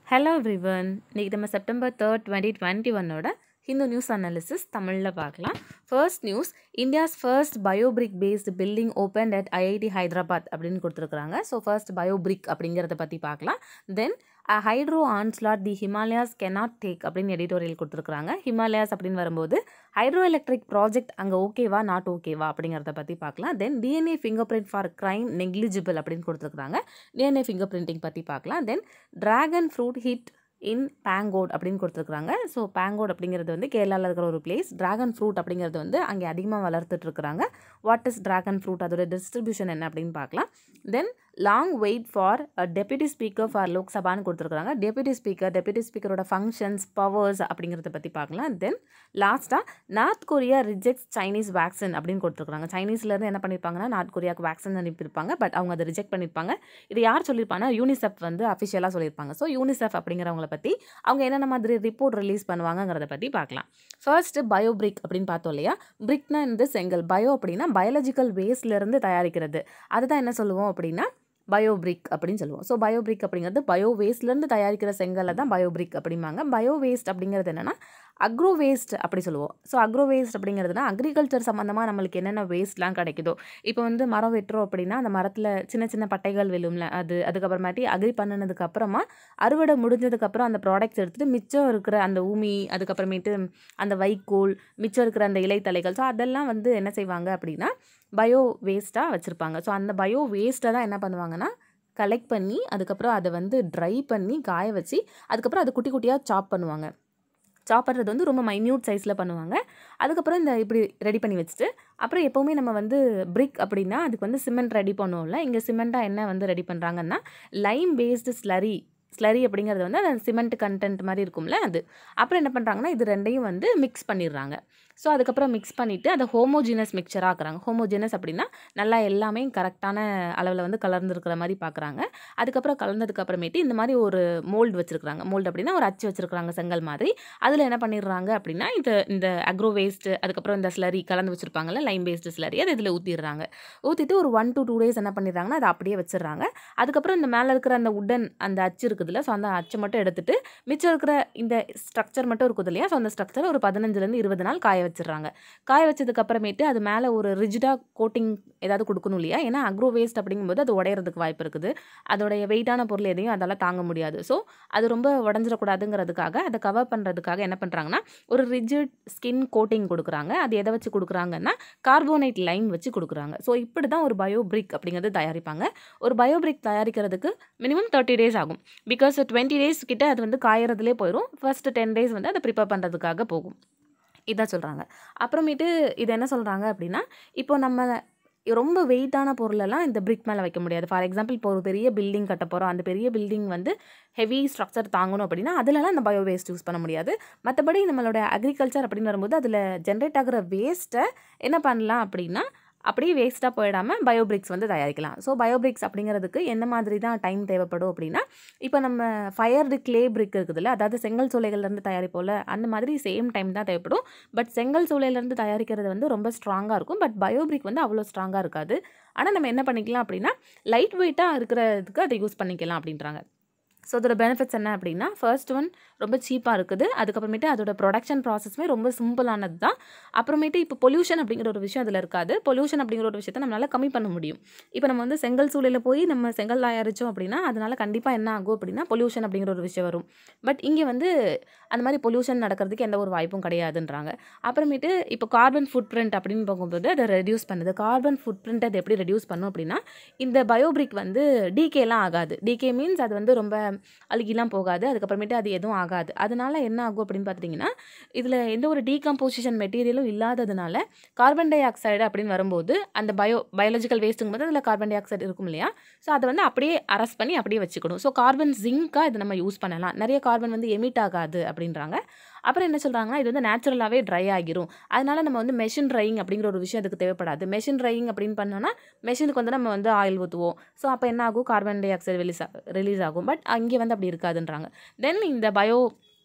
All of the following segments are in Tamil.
ஹலோ எவ்ரிவன் இன்னைக்கு நம்ம செப்டம்பர் தேர்ட் டுவெண்ட்டி டுவெண்ட்டி ஒன்னோட ஹிந்து நியூஸ் அனாலிசிஸ் தமிழில் பார்க்கலாம் first news India's first biobrick based building open at IIT Hyderabad அப்படின்னு கொடுத்துருக்குறாங்க ஸோ ஃபர்ஸ்ட் பயோபிரிக் அப்படிங்கிறத பற்றி பார்க்கலாம் then hydro onslaught the Himalayas cannot take அப்படின்னு எடிட்டோரியல் கொடுத்துருக்குறாங்க ஹிமாலயாஸ் அப்படின்னு வரும்போது ஹைட்ரோ எலக்ட்ரிக் ப்ராஜெக்ட் அங்கே ஓகேவா நாட் ஓகேவா அப்படிங்கிறத பற்றி பார்க்கலாம் then DNA fingerprint for crime negligible அப்படின்னு கொடுத்துருக்குறாங்க டிஎன்ஏ ஃபிங்கர் பிரிண்டிங் பற்றி பார்க்கலாம் then dragon fruit hit in Bangkok அப்படின்னு கொடுத்துருக்குறாங்க ஸோ பேங்கோட் அப்படிங்கிறது வந்து கேரளாவில் இருக்கிற ஒரு பிளேஸ் ட்ராகன் ஃப்ரூட் அப்படிங்கிறது வந்து அங்கே அதிகமாக வளர்த்துட்டு இருக்கிறாங்க வாட் இஸ் ட்ராகன் ஃப்ரூட் அதோட டிஸ்ட்ரிபியூஷன் என்ன அப்படின்னு பார்க்கலாம் then long wait for deputy speaker for லோக்சபான்னு கொடுத்துருக்குறாங்க டெப்யூட்டி ஸ்பீக்கர் டெப்யூட்டி ஸ்பீக்கரோட ஃபங்க்ஷன்ஸ் பவர்ஸ் அப்படிங்கிறத பற்றி பார்க்கலாம் தென் லாஸ்ட்டாக north Korea rejects Chinese vaccine அப்படின்னு கொடுத்துருக்காங்க சைனீஸ்லேருந்து என்ன பண்ணியிருப்பாங்கன்னா நார்த் கொரியாவுக்கு வேக்சின் அனுப்பியிருப்பாங்க பட் அவங்க அதை ரிஜெக்ட் பண்ணியிருப்பாங்க இது யார் சொல்லியிருப்பாங்கன்னா யூனிசெஃப் வந்து அஃபிஷியலாக சொல்லியிருப்பாங்க ஸோ யூனிசெஃப் அப்படிங்கிறவங்கள பற்றி அவங்க என்னென்ன மாதிரி ரிப்போர்ட் ரிலீஸ் பண்ணுவாங்கங்கிறத பற்றி பார்க்கலாம் ஃபர்ஸ்ட் பயோ பிரிக் அப்படின்னு பார்த்தோம் இல்லையா பிரிக்னா இந்த செங்கல் பயோ அப்படின்னா பயாலஜிக்கல் வேஸ்ட்லேருந்து தயாரிக்கிறது அதுதான் என்ன சொல்லுவோம் அப்படின்னா பயோபிரிக் அப்படின்னு சொல்லுவோம் ஸோ பயோபிரிக் அப்படிங்கிறது பயோ வேஸ்ட்லேருந்து தயாரிக்கிற செங்கலை தான் பயோபிரிக் அப்படிம்பாங்க பயோ வேஸ்ட் அப்படிங்கிறது என்னென்னா அக்ரோ வேஸ்ட் அப்படி சொல்லுவோம் ஸோ அக்ரோ வேஸ்ட் அப்படிங்கிறதுனா அக்ரிகல்ச்சர் சம்மந்தமாக நம்மளுக்கு என்னென்ன வேஸ்ட்லாம் கிடைக்குதோ இப்போ வந்து மரம் வெட்டுறோம் அப்படின்னா அந்த மரத்தில் சின்ன சின்ன பட்டைகள் விழும்ல அது அதுக்கப்புறமாட்டி அக்ரி பண்ணினதுக்கு அப்புறமா அறுவடை முடிஞ்சதுக்கப்புறம் அந்த ப்ராடக்ட்ஸ் எடுத்துகிட்டு மிச்சம் இருக்கிற அந்த ஊமி அதுக்கப்புறமேட்டு அந்த வைக்கோல் மிச்சம் இருக்கிற அந்த இலைத்தலைகள் ஸோ அதெல்லாம் வந்து என்ன செய்வாங்க அப்படின்னா பயோ வேஸ்ட்டாக வச்சுருப்பாங்க ஸோ அந்த பயோ வேஸ்ட்டை தான் என்ன பண்ணுவாங்கன்னா கலெக்ட் பண்ணி அதுக்கப்புறம் அதை வந்து ட்ரை பண்ணி காய வச்சு அதுக்கப்புறம் அதை குட்டி குட்டியாக சாப் பண்ணுவாங்க சாப் பண்ணுறது வந்து ரொம்ப மைன்யூட் சைஸில் பண்ணுவாங்க அதுக்கப்புறம் இந்த இப்படி ரெடி பண்ணி வச்சுட்டு அப்புறம் எப்போவுமே நம்ம வந்து பிரிக் அப்படின்னா அதுக்கு வந்து சிமெண்ட் ரெடி பண்ணுவோம்ல இங்கே சிமெண்ட்டாக என்ன வந்து ரெடி பண்ணுறாங்கன்னா லைம் பேஸ்டு ஸ்லரி ஸ்லரி அப்படிங்கிறது வந்து அந்த சிமெண்ட் கண்டென்ட் மாதிரி இருக்கும்ல அது அப்புறம் என்ன பண்ணுறாங்கன்னா இது ரெண்டையும் வந்து மிக்ஸ் பண்ணிடுறாங்க ஸோ அதுக்கப்புறம் மிக்ஸ் பண்ணிவிட்டு அதை ஹோமோஜினஸ் மிக்சராக ஆக்குறாங்க ஹோமோஜினஸ் அப்படின்னா நல்லா எல்லாமே கரெக்டான அளவில் வந்து கலந்துருக்கிற மாதிரி பார்க்குறாங்க அதுக்கப்புறம் கலந்ததுக்கு அப்புறமேட்டு இந்த மாதிரி ஒரு மோல்டு வச்சுருக்காங்க மோல்டு அப்படின்னா ஒரு அச்சு வச்சுருக்காங்க செங்கல் மாதிரி அதில் என்ன பண்ணிடுறாங்க அப்படின்னா இது இந்த அக்ரோ வேஸ்ட்டு அதுக்கப்புறம் இந்த ஸ்லரி கலந்து வச்சுருப்பாங்கல்ல லைம் பேஸ்டு ஸ்லரி அதை இதில் ஊற்றிடுறாங்க ஊற்றிட்டு ஒரு ஒன் டு டூ டேஸ் என்ன பண்ணிடுறாங்கன்னா அதை அப்படியே வச்சிடுறாங்க அதுக்கப்புறம் இந்த மேலே இருக்கிற அந்த உடன் அந்த அச்சு இருக்குதுல்ல ஸோ அந்த அச்சை மட்டும் எடுத்துட்டு மிச்சம் இருக்கிற இந்த ஸ்ட்ரக்சர் மட்டும் இருக்குது இல்லையா ஸோ அந்த ஸ்ட்ரக்சர் ஒரு பதினஞ்சுலேருந்து இருபது நாள் காய வச்சிடுறாங்க காய வச்சதுக்கு அப்புறமேட்டு அது மேலே ஒரு ரிஜிடாக கோட்டிங் ஏதாவது கொடுக்கணும் இல்லையா ஏன்னா அக்ரோ வேஸ்ட் அப்படிங்கும்போது அது உடையிறதுக்கு வாய்ப்பு இருக்குது அதோடைய வெயிட்டான பொருள் எதையும் அதெல்லாம் தாங்க முடியாது ஸோ அது ரொம்ப உடஞ்சிடக்கூடாதுங்கிறதுக்காக அதை கவர் பண்ணுறதுக்காக என்ன பண்ணுறாங்கன்னா ஒரு ரிஜிட் ஸ்கின் கோட்டிங் கொடுக்குறாங்க அது எதை வச்சு கொடுக்குறாங்கன்னா கார்போனைட் லைன் வச்சு கொடுக்குறாங்க ஸோ இப்படி தான் ஒரு பயோ பிரிக் அப்படிங்கிறது தயாரிப்பாங்க ஒரு பயோ பிரிக் தயாரிக்கிறதுக்கு மினிமம் தேர்ட்டி டேஸ் ஆகும் பிகாஸ் டுவெண்ட்டி டேஸ் கிட்ட அது வந்து காயறதுலே போயிடும் ஃபர்ஸ்ட் டென் டேஸ் வந்து அதை ப்ரிப்பேர் பண்ணுறதுக்காக போகும் இதான் சொல்கிறாங்க அப்புறமேட்டு இது என்ன சொல்கிறாங்க அப்படின்னா இப்போ நம்ம ரொம்ப வெயிட்டான பொருளெல்லாம் இந்த பிரிக் மேலே வைக்க முடியாது ஃபார் எக்ஸாம்பிள் இப்போ ஒரு பெரிய பில்டிங் கட்ட போகிறோம் அந்த பெரிய பில்டிங் வந்து ஹெவி ஸ்ட்ரக்சர் தாங்கணும் அப்படின்னா அதிலலாம் இந்த பயோ வேஸ்ட் யூஸ் பண்ண முடியாது மற்றபடி நம்மளோட அக்ரிகல்ச்சர் அப்படின்னு வரும்போது அதில் ஜென்ரேட் ஆகிற வேஸ்ட்டை என்ன பண்ணலாம் அப்படின்னா அப்படியே வேஸ்ட்டாக போயிடாமல் பயோபிரிக்ஸ் வந்து தயாரிக்கலாம் ஸோ பயோபிரிக்ஸ் அப்படிங்கிறதுக்கு எந்த மாதிரி தான் டைம் தேவைப்படும் அப்படின்னா இப்போ நம்ம ஃபயர்டு கிளே பிரிக் இருக்குதுல்ல அதாவது செங்கல் சூளைகள்லேருந்து தயாரிப்போம்ல அந்த மாதிரி சேம் டைம் தான் தேவைப்படும் பட் செங்கல் சூளையிலேருந்து தயாரிக்கிறது வந்து ரொம்ப ஸ்ட்ராங்காக இருக்கும் பட் பயோபிரிக் வந்து அவ்வளோ ஸ்ட்ராங்காக இருக்காது ஆனால் நம்ம என்ன பண்ணிக்கலாம் அப்படின்னா லைட் வெயிட்டாக இருக்கிறதுக்கு அதை யூஸ் பண்ணிக்கலாம் அப்படின்றாங்க ஸோ அதோட பெனிஃபிட்ஸ் என்ன அப்படின்னா ஃபர்ஸ்ட் ஒன் ரொம்ப சீப்பாக இருக்குது அதுக்கப்புறமேட்டு அதோட ப்ரொடக்ஷன் ப்ராசஸ்மே ரொம்ப சிம்பிளானது தான் அப்புறமேட்டு இப்போ பொல்யூஷன் அப்படிங்கிற ஒரு விஷயம் அதில் இருக்காது பொல்யூஷன் அப்படிங்கிற ஒரு விஷயத்தை நம்மளால் கம்மி பண்ண முடியும் இப்போ நம்ம வந்து செங்கல் சூளையில் போய் நம்ம செங்கல் தயாரித்தோம் அப்படின்னா அதனால் கண்டிப்பாக என்ன ஆகும் அப்படின்னா பொல்யூஷன் அப்படிங்கிற ஒரு விஷயம் வரும் பட் இங்கே வந்து அந்த மாதிரி பொல்யூஷன் நடக்கிறதுக்கு எந்த ஒரு வாய்ப்பும் கிடையாதுன்றாங்க அப்புறமேட்டு இப்போ கார்பன் ஃபுட் பிரிண்ட் அப்படின்னு போகும்போது அதை ரெடியூஸ் பண்ணுது கார்பன் ஃபுட் பிரிண்ட் அதை எப்படி ரெடியூஸ் பண்ணும் அப்படின்னா இந்த பயோபிரிக் வந்து டிகேலாம் ஆகாது டிகே மீன்ஸ் அது வந்து ரொம்ப அழுகிலாம் போகாது அதுக்கப்புறமேட்டு அது எதுவும் ஆகாது அதனால என்ன ஆகும் அப்படின்னு பார்த்தீங்கன்னா இதில் எந்த ஒரு டீகம்போசிஷன் மெட்டீரியலும் இல்லாததுனால கார்பன் டை ஆக்சைடு அப்படின்னு வரும்போது அந்த பயோ பயாலஜிக்கல் வேஸ்ட்டுங்கும் போது அதில் கார்பன் டை ஆக்சைடு இருக்கும் இல்லையா ஸோ அதை வந்து அப்படியே அரெஸ்ட் பண்ணி அப்படியே வச்சுக்கணும் ஸோ கார்பன் ஜிங்காக இதை நம்ம யூஸ் பண்ணலாம் நிறைய கார்பன் வந்து எமிட் ஆகாது அப்படின்றாங்க அப்புறம் என்ன சொல்கிறாங்கன்னா இது வந்து நேச்சுரலாகவே ட்ரை ஆகிரும் அதனால நம்ம வந்து மெஷின் ட்ரையிங் அப்படிங்கிற ஒரு விஷயம் அதுக்கு தேவைப்படாது மெஷின் ட்ரையிங் அப்படின்னு பண்ணோன்னா மெஷினுக்கு வந்து நம்ம வந்து ஆயில் ஊற்றுவோம் ஸோ அப்போ என்ன ஆகும் carbon dioxide release ஆகும் பட் அங்கே வந்து அப்படி இருக்காதுன்றாங்க தென் இந்த பயோ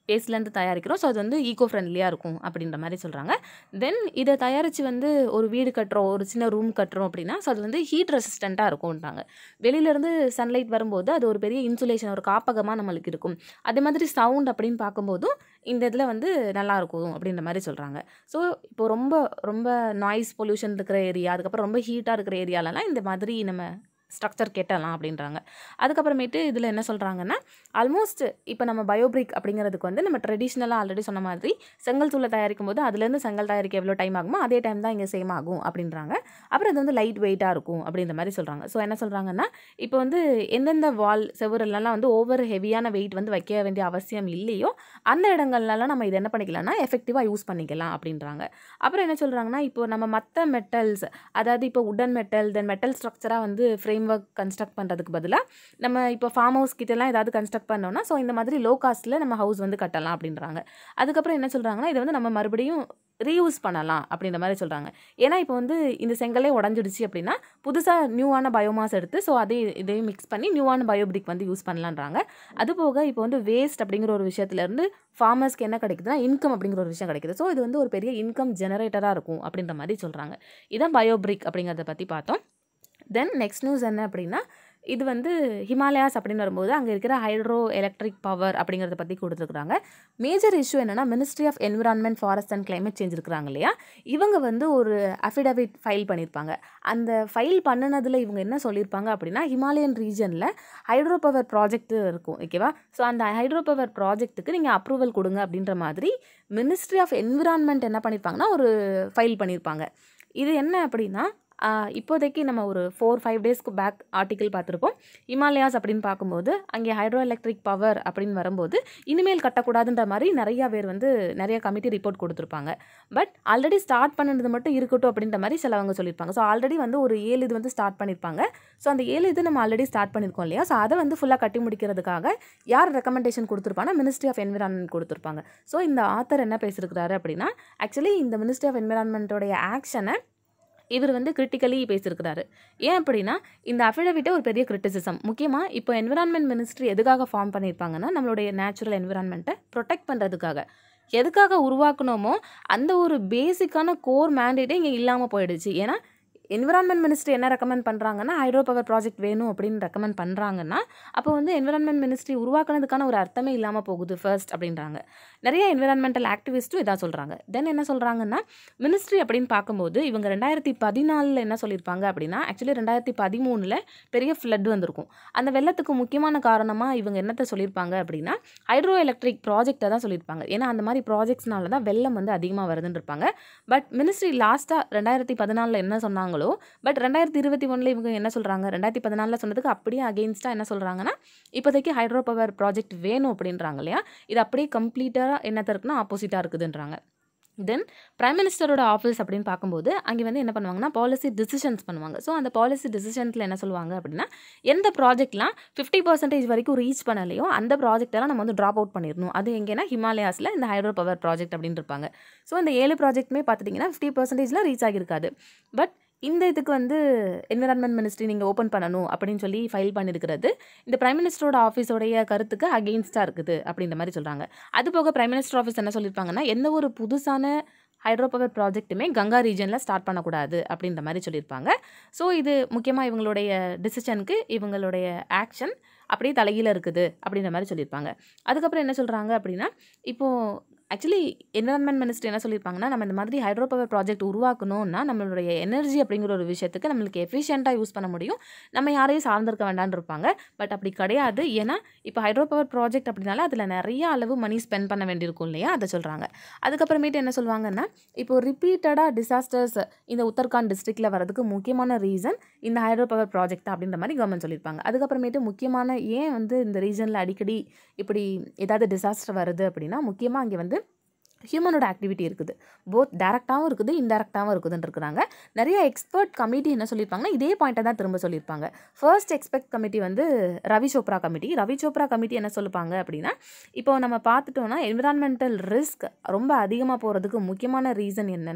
வேஸ்ட்லேருந்து தயாரிக்கிறோம் ஸோ அது வந்து ஈகோ ஃப்ரெண்ட்லியாக இருக்கும் அப்படின்ற மாதிரி சொல்கிறாங்க தென் இதை தயாரித்து வந்து ஒரு வீடு கட்டுறோம் ஒரு சின்ன ரூம் கட்டுறோம் அப்படின்னா ஸோ அது வந்து ஹீட் ரெசிஸ்டண்ட்டாக இருக்கும்ன்றாங்க வெளியிலேருந்து சன்லைட் வரும்போது அது ஒரு பெரிய இன்சுலேஷன் ஒரு காப்பகமாக நம்மளுக்கு இருக்கும் அதே மாதிரி சவுண்ட் அப்படின்னு பார்க்கும்போதும் இந்த இதில் வந்து நல்லாயிருக்கும் அப்படின்ற மாதிரி சொல்கிறாங்க ஸோ இப்போ ரொம்ப ரொம்ப நாய்ஸ் பொல்யூஷன் இருக்கிற ஏரியா அதுக்கப்புறம் ரொம்ப ஹீட்டாக இருக்கிற ஏரியாலலாம் இந்த மாதிரி நம்ம ஸ்ட்ரக்சர் கெட்டலாம் அப்படின்றாங்க அதுக்கப்புறமேட்டு இதில் என்ன சொல்கிறாங்கன்னா ஆல்மோஸ்ட் இப்போ நம்ம பயோபிரிக் அப்படிங்கிறதுக்கு வந்து நம்ம ட்ரெடிஷ்னலாக ஆல்ரெடி சொன்ன மாதிரி செங்கல் தூளை தயாரிக்கும் போது அதுலேருந்து செங்கல் தயாரிக்க எவ்வளோ டைம் ஆகுமோ அதே டைம் தான் இங்கே சேம் ஆகும் அப்படின்றாங்க அப்புறம் இது வந்து லைட் வெயிட்டாக இருக்கும் அப்படின்ற மாதிரி சொல்கிறாங்க ஸோ என்ன சொல்கிறாங்கன்னா இப்போ வந்து எந்தெந்த வால் செவரெல்லாம் வந்து ஓவர் ஹெவியான வெயிட் வந்து வைக்க வேண்டிய அவசியம் இல்லையோ அந்த இடங்கள்லாம் நம்ம இது என்ன பண்ணிக்கலாம்னா எஃபெக்டிவாக யூஸ் பண்ணிக்கலாம் அப்படின்றாங்க அப்புறம் என்ன சொல்கிறாங்கன்னா இப்போ நம்ம மற்ற மெட்டல்ஸ் அதாவது இப்போ உடன் மெட்டல் தென் மெட்டல் ஸ்ட்ரக்சராக வந்து ஃப்ரேம் ஒர்க் கன்ஸ்ட்ரக்ட் பண்ணுறதுக்கு பதிலாக நம்ம இப்போ ஃபார்ம் ஹவுஸ் கிட்டலாம் ஏதாவது கன்ஸ்ட்ரக்ட் பண்ணோம்னா ஸோ இந்த மாதிரி லோ காஸ்ட்டில் நம்ம ஹவுஸ் வந்து கட்டலாம் அப்படின்றாங்க அதுக்கப்புறம் என்ன சொல்கிறாங்கன்னா இதை வந்து நம்ம மறுபடியும் ரீயூஸ் பண்ணலாம் அப்படின்ற மாதிரி சொல்கிறாங்க ஏன்னா இப்போ வந்து இந்த செங்கலே உடஞ்சிடுச்சு அப்படின்னா புதுசாக நியூவான பயோமாஸ் எடுத்து ஸோ அதே இதையும் மிக்ஸ் பண்ணி நியூவான பயோபிரிக் வந்து யூஸ் பண்ணலான்றாங்க அது போக இப்போ வந்து வேஸ்ட் அப்படிங்கிற ஒரு விஷயத்துலேருந்து ஃபார்மர்ஸ்க்கு என்ன கிடைக்குதுன்னா இன்கம் அப்படிங்கிற ஒரு விஷயம் கிடைக்குது ஸோ இது வந்து ஒரு பெரிய இன்கம் ஜெனரேட்டராக இருக்கும் அப்படின்ற மாதிரி சொல்கிறாங்க இதான் பயோபிரிக் அப்படிங்கிறத பற்றி பார்த்தோம் தென் நெக்ஸ்ட் நியூஸ் என்ன அப்படின்னா இது வந்து ஹிமாலயாஸ் அப்படின்னு வரும்போது அங்கே இருக்கிற ஹைட்ரோ எலக்ட்ரிக் பவர் அப்படிங்கிறத பற்றி கொடுத்துருக்குறாங்க மேஜர் இஷ்யூ என்னென்னா ministry of environment forest and climate change இருக்கிறாங்க இல்லையா இவங்க வந்து ஒரு அஃபிடவிட் ஃபைல் பண்ணியிருப்பாங்க அந்த ஃபைல் பண்ணினதில் இவங்க என்ன சொல்லியிருப்பாங்க அப்படின்னா ஹிமாலயன் ரீஜனில் ஹைட்ரோ பவர் ப்ராஜெக்ட் இருக்கும் ஓகேவா ஸோ அந்த ஹைட்ரோ பவர் ப்ராஜெக்ட்டுக்கு நீங்கள் அப்ரூவல் கொடுங்க அப்படின்ற மாதிரி மினிஸ்ட்ரி ஆஃப் என்விரான்மெண்ட் என்ன பண்ணியிருப்பாங்கன்னா ஒரு ஃபைல் பண்ணியிருப்பாங்க இது என்ன அப்படின்னா ஆஹ் இப்போதைக்கு நம்ம ஒரு ஃபோர் ஃபைவ் டேஸ்க்கு பேக் ஆர்டிக்கிள் பார்த்துருப்போம் ஹிமாலயாஸ் அப்படின்னு பார்க்கும்போது அங்கே ஹைட்ரோ எலக்ட்ரிக் பவர் அப்படின்னு வரும்போது இனிமேல் கட்டக்கூடாதுன்ற மாதிரி நிறையா பேர் வந்து நிறைய கமிட்டி ரிப்போர்ட் கொடுத்துருப்பாங்க பட் ஆல்ரெடி ஸ்டார்ட் பண்ணது மட்டும் இருக்கட்டும் அப்படின்ற மாதிரி சிலவங்க சொல்லியிருப்பாங்க ஸோ ஆல்ரெடி வந்து ஒரு ஏழு இது வந்து ஸ்டார்ட் பண்ணியிருப்பாங்க ஸோ அந்த ஏழு இது நம்ம ஆல்ரெடி ஸ்டார்ட் பண்ணியிருக்கோம் இல்லையா ஸோ அதை வந்து ஃபுல்லாக கட்டி முடிக்கிறதுக்காக யார் ரெக்கமெண்டேஷன் கொடுத்துருப்பாங்கன்னா மினிஸ்ட்ரி ஆஃப் என்விரான்மெண்ட் கொடுத்துருப்பாங்க ஸோ இந்த ஆத்தர் என்ன பேசியிருக்கிறாரு அப்படின்னா ஆக்சுவலி இந்த மினிஸ்ட்ரி ஆஃப் என்விரான்மெண்ட்டோடைய ஆக்ஷனை இவர் வந்து கிரிட்டிக்கலி பேசியிருக்கிறாரு ஏன் அப்படின்னா இந்த அஃபிடவிட்டே ஒரு பெரிய கிரிட்டிசிசம் முக்கியமாக இப்போ என்விரான்மெண்ட் மினிஸ்ட்ரி எதுக்காக ஃபார்ம் பண்ணியிருப்பாங்கன்னா நம்மளுடைய நேச்சுரல் என்விரான்மெண்ட்டை ப்ரொடெக்ட் பண்ணுறதுக்காக எதுக்காக உருவாக்கணுமோ அந்த ஒரு பேசிக்கான கோர் மேண்டேட்டே இங்கே இல்லாமல் போயிடுச்சு ஏன்னா என்விரான்மெண்ட் மினிஸ்ட்ரி என்ன ரெக்கமெண்ட் பண்ணுறாங்கன்னா ஹைட்ரோ பவர் ப்ராஜெக்ட் வேணும் அப்படின்னு ரெக்கமெண்ட் பண்ணுறாங்கன்னா அப்போ வந்து என்விரான்மெண்ட் மினிஸ்ட்ரி உருவாக்குனதுக்கான ஒரு அர்த்தமே இல்லாமல் போகுது ஃபர்ஸ்ட் அப்படின்றாங்க நிறைய என்விரான்மெண்டல் ஆக்டிவிஸ்ட்டும் இதான் சொல்கிறாங்க தென் என்ன சொல்கிறாங்கன்னா மினிஸ்ட்ரி அப்படின்னு பார்க்கும்போது இவங்க ரெண்டாயிரத்தி பதினாலில் என்ன சொல்லியிருப்பாங்க அப்படின்னா ஆக்சுவலி ரெண்டாயிரத்தி பதிமூணில் பெரிய ஃப்ளட் வந்திருக்கும் அந்த வெள்ளத்துக்கு முக்கியமான காரணமாக இவங்க என்னத்தை சொல்லியிருப்பாங்க அப்படின்னா ஹைட்ரோ எலக்ட்ரிக் ப்ராஜெக்டை தான் சொல்லியிருப்பாங்க ஏன்னா அந்த மாதிரி ப்ராஜெக்ட்ஸ்னால தான் வெள்ளம் வந்து அதிகமாக வருதுன்னு இருப்பாங்க பட் மினிஸ்ட்ரி லாஸ்ட்டாக ரெண்டாயிரத்தி பதினாலில் என்ன சொன்னாங்களோ பட் ரெண்டாயிரத்தி இருபத்தி ஒன்றில் இவங்க என்ன சொல்கிறாங்க ரெண்டாயிரத்தி பதினாலில் சொன்னதுக்கு அப்படியே அகெயின்ஸ்டாக என்ன சொல்கிறாங்கன்னா இப்போதைக்கு ஹைட்ரோ பவர் ப்ராஜெக்ட் வேணும் அப்படின்றாங்க இல்லையா இது அப்படியே கம்ப்ளீட்டாக என்னத்த இருக்குன்னா ஆப்போசிட்டாக இருக்குதுன்றாங்க தென் பிரைம் மினிஸ்டரோட ஆஃபீஸ் அப்படின்னு பார்க்கும்போது அங்கே வந்து என்ன பண்ணுவாங்கன்னா பாலிசி டிசிஷன்ஸ் பண்ணுவாங்க ஸோ அந்த பாலிசி டிசிஷன்ஸில் என்ன சொல்லுவாங்க அப்படின்னா எந்த ப்ராஜெக்ட்லாம் ஃபிஃப்டி பர்சன்டேஜ் வரைக்கும் ரீச் பண்ணலையோ அந்த ப்ராஜெக்டெல்லாம் நம்ம வந்து ட்ராப் அவுட் பண்ணிடணும் அது எங்கேனா ஹிமாலயாஸில் இந்த ஹைட்ரோ பவர் ப்ராஜெக்ட் அப்படின்னு இருப்பாங்க ஸோ இந்த ஏழு ப்ராஜெக்ட்டுமே பார்த்துட்டிங்கன்னா ஃபிஃப்டி பர்சன்டேஜில் ரீச் ஆகியிருக்காது பட் இந்த இதுக்கு வந்து என்விரான்மெண்ட் மினிஸ்ட்ரி நீங்கள் ஓப்பன் பண்ணணும் அப்படின்னு சொல்லி ஃபைல் பண்ணியிருக்கிறது இந்த பிரைம் மினிஸ்டரோட ஆஃபீஸோடைய கருத்துக்கு அகெயின்ஸ்டாக இருக்குது அப்படின்ற மாதிரி சொல்கிறாங்க அது போக பிரைம் மினிஸ்டர் ஆஃபீஸ் என்ன சொல்லியிருப்பாங்கன்னா எந்த ஒரு புதுசான ஹைட்ரோ பவர் ப்ராஜெக்ட்டுமே கங்கா ரீஜனில் ஸ்டார்ட் பண்ணக்கூடாது அப்படின்ற மாதிரி சொல்லியிருப்பாங்க ஸோ இது முக்கியமாக இவங்களுடைய டிசிஷனுக்கு இவங்களுடைய ஆக்ஷன் அப்படியே தலைகீழ இருக்குது அப்படின்ற மாதிரி சொல்லியிருப்பாங்க அதுக்கப்புறம் என்ன சொல்கிறாங்க அப்படின்னா இப்போது ஆக்சுவலி என்விரான்மெண்ட் மினிஸ்ட்ரி என்ன சொல்லியிருப்பாங்கன்னா நம்ம இந்த மாதிரி ஹைட்ரோ பவர் ப்ராஜெக்ட் உருவாக்கணும்னா நம்மளுடைய எனர்ஜி அப்படிங்கிற ஒரு விஷயத்துக்கு நம்மளுக்கு எஃபிஷியண்ட்டாக யூஸ் பண்ண முடியும் நம்ம யாரையும் சார்ந்திருக்க வேண்டாம்னு இருப்பாங்க பட் அப்படி கிடையாது ஏன்னா இப்போ ஹைட்ரோ பவர் ப்ராஜெக்ட் அப்படின்னால அதில் நிறைய அளவு மணி ஸ்பெண்ட் பண்ண வேண்டியிருக்கும் இல்லையா அதை சொல்கிறாங்க அதுக்கப்புறமேட்டு என்ன சொல்லுவாங்கன்னா இப்போ ரிப்பீட்டடாக டிசாஸ்டர்ஸ் இந்த உத்தரகாண்ட் டிஸ்ட்ரிக்டில் வரதுக்கு முக்கியமான ரீசன் இந்த ஹைட்ரோ பவர் ப்ராஜெக்ட் அப்படின்ற மாதிரி கவர்மெண்ட் சொல்லியிருப்பாங்க அதுக்கப்புறமேட்டு முக்கியமான ஏன் வந்து இந்த ரீஜனில் அடிக்கடி இப்படி ஏதாவது டிசாஸ்டர் வருது அப்படின்னா முக்கியமாக அங்கே வந்து ஹியூமனோட ஆக்டிவிட்டி இருக்குது போத் டேரெக்டாகவும் இருக்குது இன்டெரக்டாகவும் இருக்குதுன்னு இருக்கிறாங்க நிறைய எக்ஸ்பர்ட் கமிட்டி என்ன சொல்லியிருப்பாங்கன்னா இதே பாயிண்ட்டை தான் திரும்ப சொல்லியிருப்பாங்க ஃபர்ஸ்ட் எக்ஸ்பெக்ட் கமிட்டி வந்து ரவி சோப்ரா கமிட்டி ரவி சோப்ரா கமிட்டி என்ன சொல்லிப்பாங்க அப்படின்னா இப்போ நம்ம பார்த்துட்டோம்னா என்விரான்மெண்டல் ரிஸ்க் ரொம்ப அதிகமாக போகிறதுக்கு முக்கியமான ரீசன் என்னென்னா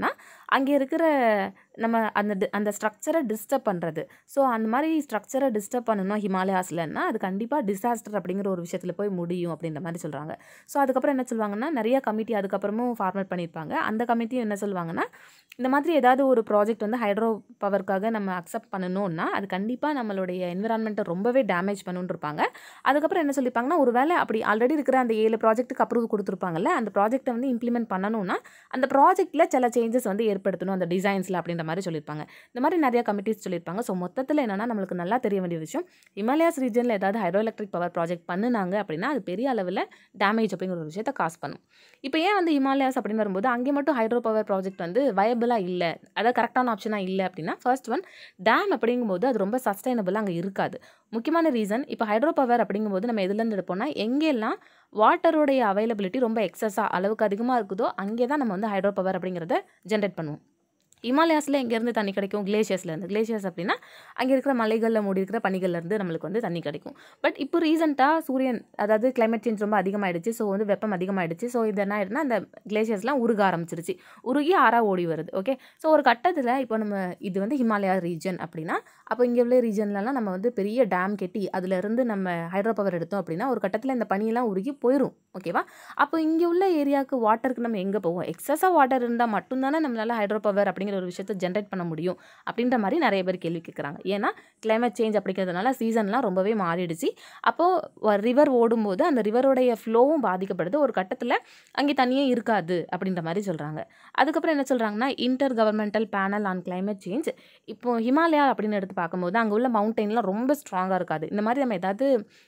அங்கே இருக்கிற நம்ம அந்த டி அந்த ஸ்ட்ரக்சரை டிஸ்டர்ப் பண்ணுறது ஸோ அந்த மாதிரி ஸ்ட்ரக்சரை டிஸ்டர்ப் பண்ணணும் ஹிமாலயாஸ்லன்னா அது கண்டிப்பாக டிசாஸ்டர் அப்படிங்கிற ஒரு விஷயத்தில் போய் முடியும் அப்படின்ற மாதிரி சொல்கிறாங்க ஸோ அதுக்கப்புறம் என்ன சொல்லுவாங்கன்னா நிறைய கமிட்டி அதுக்கப்புறமும் ஃபார்மேட் பண்ணியிருப்பாங்க அந்த கமிட்டியும் என்ன சொல்லுவாங்கன்னா இந்த மாதிரி ஏதாவது ஒரு ப்ராஜெக்ட் வந்து ஹைட்ரோ பவருக்காக நம்ம அக்செப்ட் பண்ணணும்னா அது கண்டிப்பாக நம்மளுடைய என்விரான்மெண்ட்டை ரொம்பவே டேமேஜ் பண்ணுன்னு இருப்பாங்க அதுக்கப்புறம் என்ன சொல்லியிருப்பாங்கன்னா ஒரு வேளை அப்படி ஆல்ரெடி இருக்கிற அந்த ஏழு ப்ராஜெக்ட்டுக்கு அப்ரூவ் கொடுத்துருப்பாங்கல்ல அந்த ப்ராஜெக்ட்டை வந்து இம்ப்ளிமெண்ட் பண்ணணும்னா அந்த ப்ராஜெக்ட்டில் சில சேஞ்சஸ் வந்து ஏற்படுத்தணும் அந்த டிசைன்ஸில் அப்படின்ற மாதிரி சொல்லியிருப்பாங்க இந்த மாதிரி நிறைய கமிட்டிஸ் சொல்லியிருப்பாங்க ஸோ மொத்தத்தில் என்னென்னா நம்மளுக்கு நல்லா தெரிய வேண்டிய விஷயம் ஹிமாலயாஸ் ரீஜனில் ஏதாவது ஹைட்ரோ எலக்ட்ரிக் பவர் ப்ராஜெக்ட் பண்ணுனாங்க அப்படின்னா அது பெரிய அளவில் டேமேஜ் அப்படிங்கிற ஒரு விஷயத்தை காஸ் பண்ணும் இப்போ ஏன் வந்து ஹிமாலயாஸ் அப்படின்னு வரும்போது அங்கே மட்டும் ஹைட்ரோ பவர் ப்ராஜெக்ட் வந்து வயபிளாக இல்லை அதாவது கரெக்டான ஆப்ஷனாக இல்லை அப்படின்னா ஃபர்ஸ்ட் ஒன் டேம் அப்படிங்கும்போது அது ரொம்ப சஸ்டைனபிளாக அங்கே இருக்காது முக்கியமான ரீசன் இப்போ ஹைட்ரோ பவர் அப்படிங்கும்போது நம்ம எதுலேருந்து எடுப்போம்னா எங்கெல்லாம் வாட்டருடைய அவைலபிலிட்டி ரொம்ப எக்ஸஸாக அளவுக்கு அதிகமாக இருக்குதோ அங்கே தான் நம்ம வந்து ஹைட்ரோ பவர் அப்படிங்கிறத ஜென்ரேட் பண்ணுவோம் ஹிமாலயாஸில் எங்கேருந்து தண்ணி கிடைக்கும் கிளேஷியர்ஸ்லேருந்து கிளேஷியர்ஸ் அப்படின்னா அங்கே இருக்கிற மலைகளில் மூடி இருக்கிற பனிகள்லேருந்து நம்மளுக்கு வந்து தண்ணி கிடைக்கும் பட் இப்போ ரீசெண்டாக சூரியன் அதாவது கிளைமேட் சேஞ்ச் ரொம்ப அதிகமாகிடுச்சு ஸோ வந்து வெப்பம் அதிகமாகிடுச்சு ஸோ இது என்ன ஆயிடுனா அந்த கிளேஷியர்ஸ்லாம் உருக ஆரம்பிச்சிருச்சு உருகி ஆறாக ஓடி வருது ஓகே ஸோ ஒரு கட்டத்தில் இப்போ நம்ம இது வந்து ஹிமாலயா ரீஜன் அப்படின்னா அப்போ இங்கே உள்ள ரீஜன்லலாம் நம்ம வந்து பெரிய டேம் கெட்டி அதுலேருந்து நம்ம ஹைட்ரோ பவர் எடுத்தோம் அப்படின்னா ஒரு கட்டத்தில் இந்த பனியெல்லாம் உருகி போயிடும் ஓகேவா அப்போ இங்கே உள்ள ஏரியாவுக்கு வாட்டருக்கு நம்ம எங்கே போவோம் எக்ஸஸாக வாட்டர் இருந்தால் மட்டும்தானே நம்மளால் ஹைட்ரோ பவர் அப்படிங்கிற ஒரு விஷயத்தை ஜென்ரேட் பண்ண முடியும் அப்படின்ற மாதிரி நிறைய பேர் கேள்வி கேட்குறாங்க ஏன்னா கிளைமேட் சேஞ்ச் அப்படிங்கிறதுனால சீசன்லாம் ரொம்பவே மாறிடுச்சு அப்போது ரிவர் ஓடும்போது அந்த ரிவரோடைய ஃப்ளோவும் பாதிக்கப்படுது ஒரு கட்டத்தில் அங்கே தண்ணியே இருக்காது அப்படின்ற மாதிரி சொல்கிறாங்க அதுக்கப்புறம் என்ன சொல்கிறாங்கன்னா intergovernmental panel on climate change இப்போ ஹிமாலயா அப்படின்னு எடுத்து பார்க்கும்போது அங்கே உள்ள மவுண்டெயின்லாம் ரொம்ப ஸ்ட்ராங்காக இருக்காது இந்த மாதிரி நம்ம ஏதாவது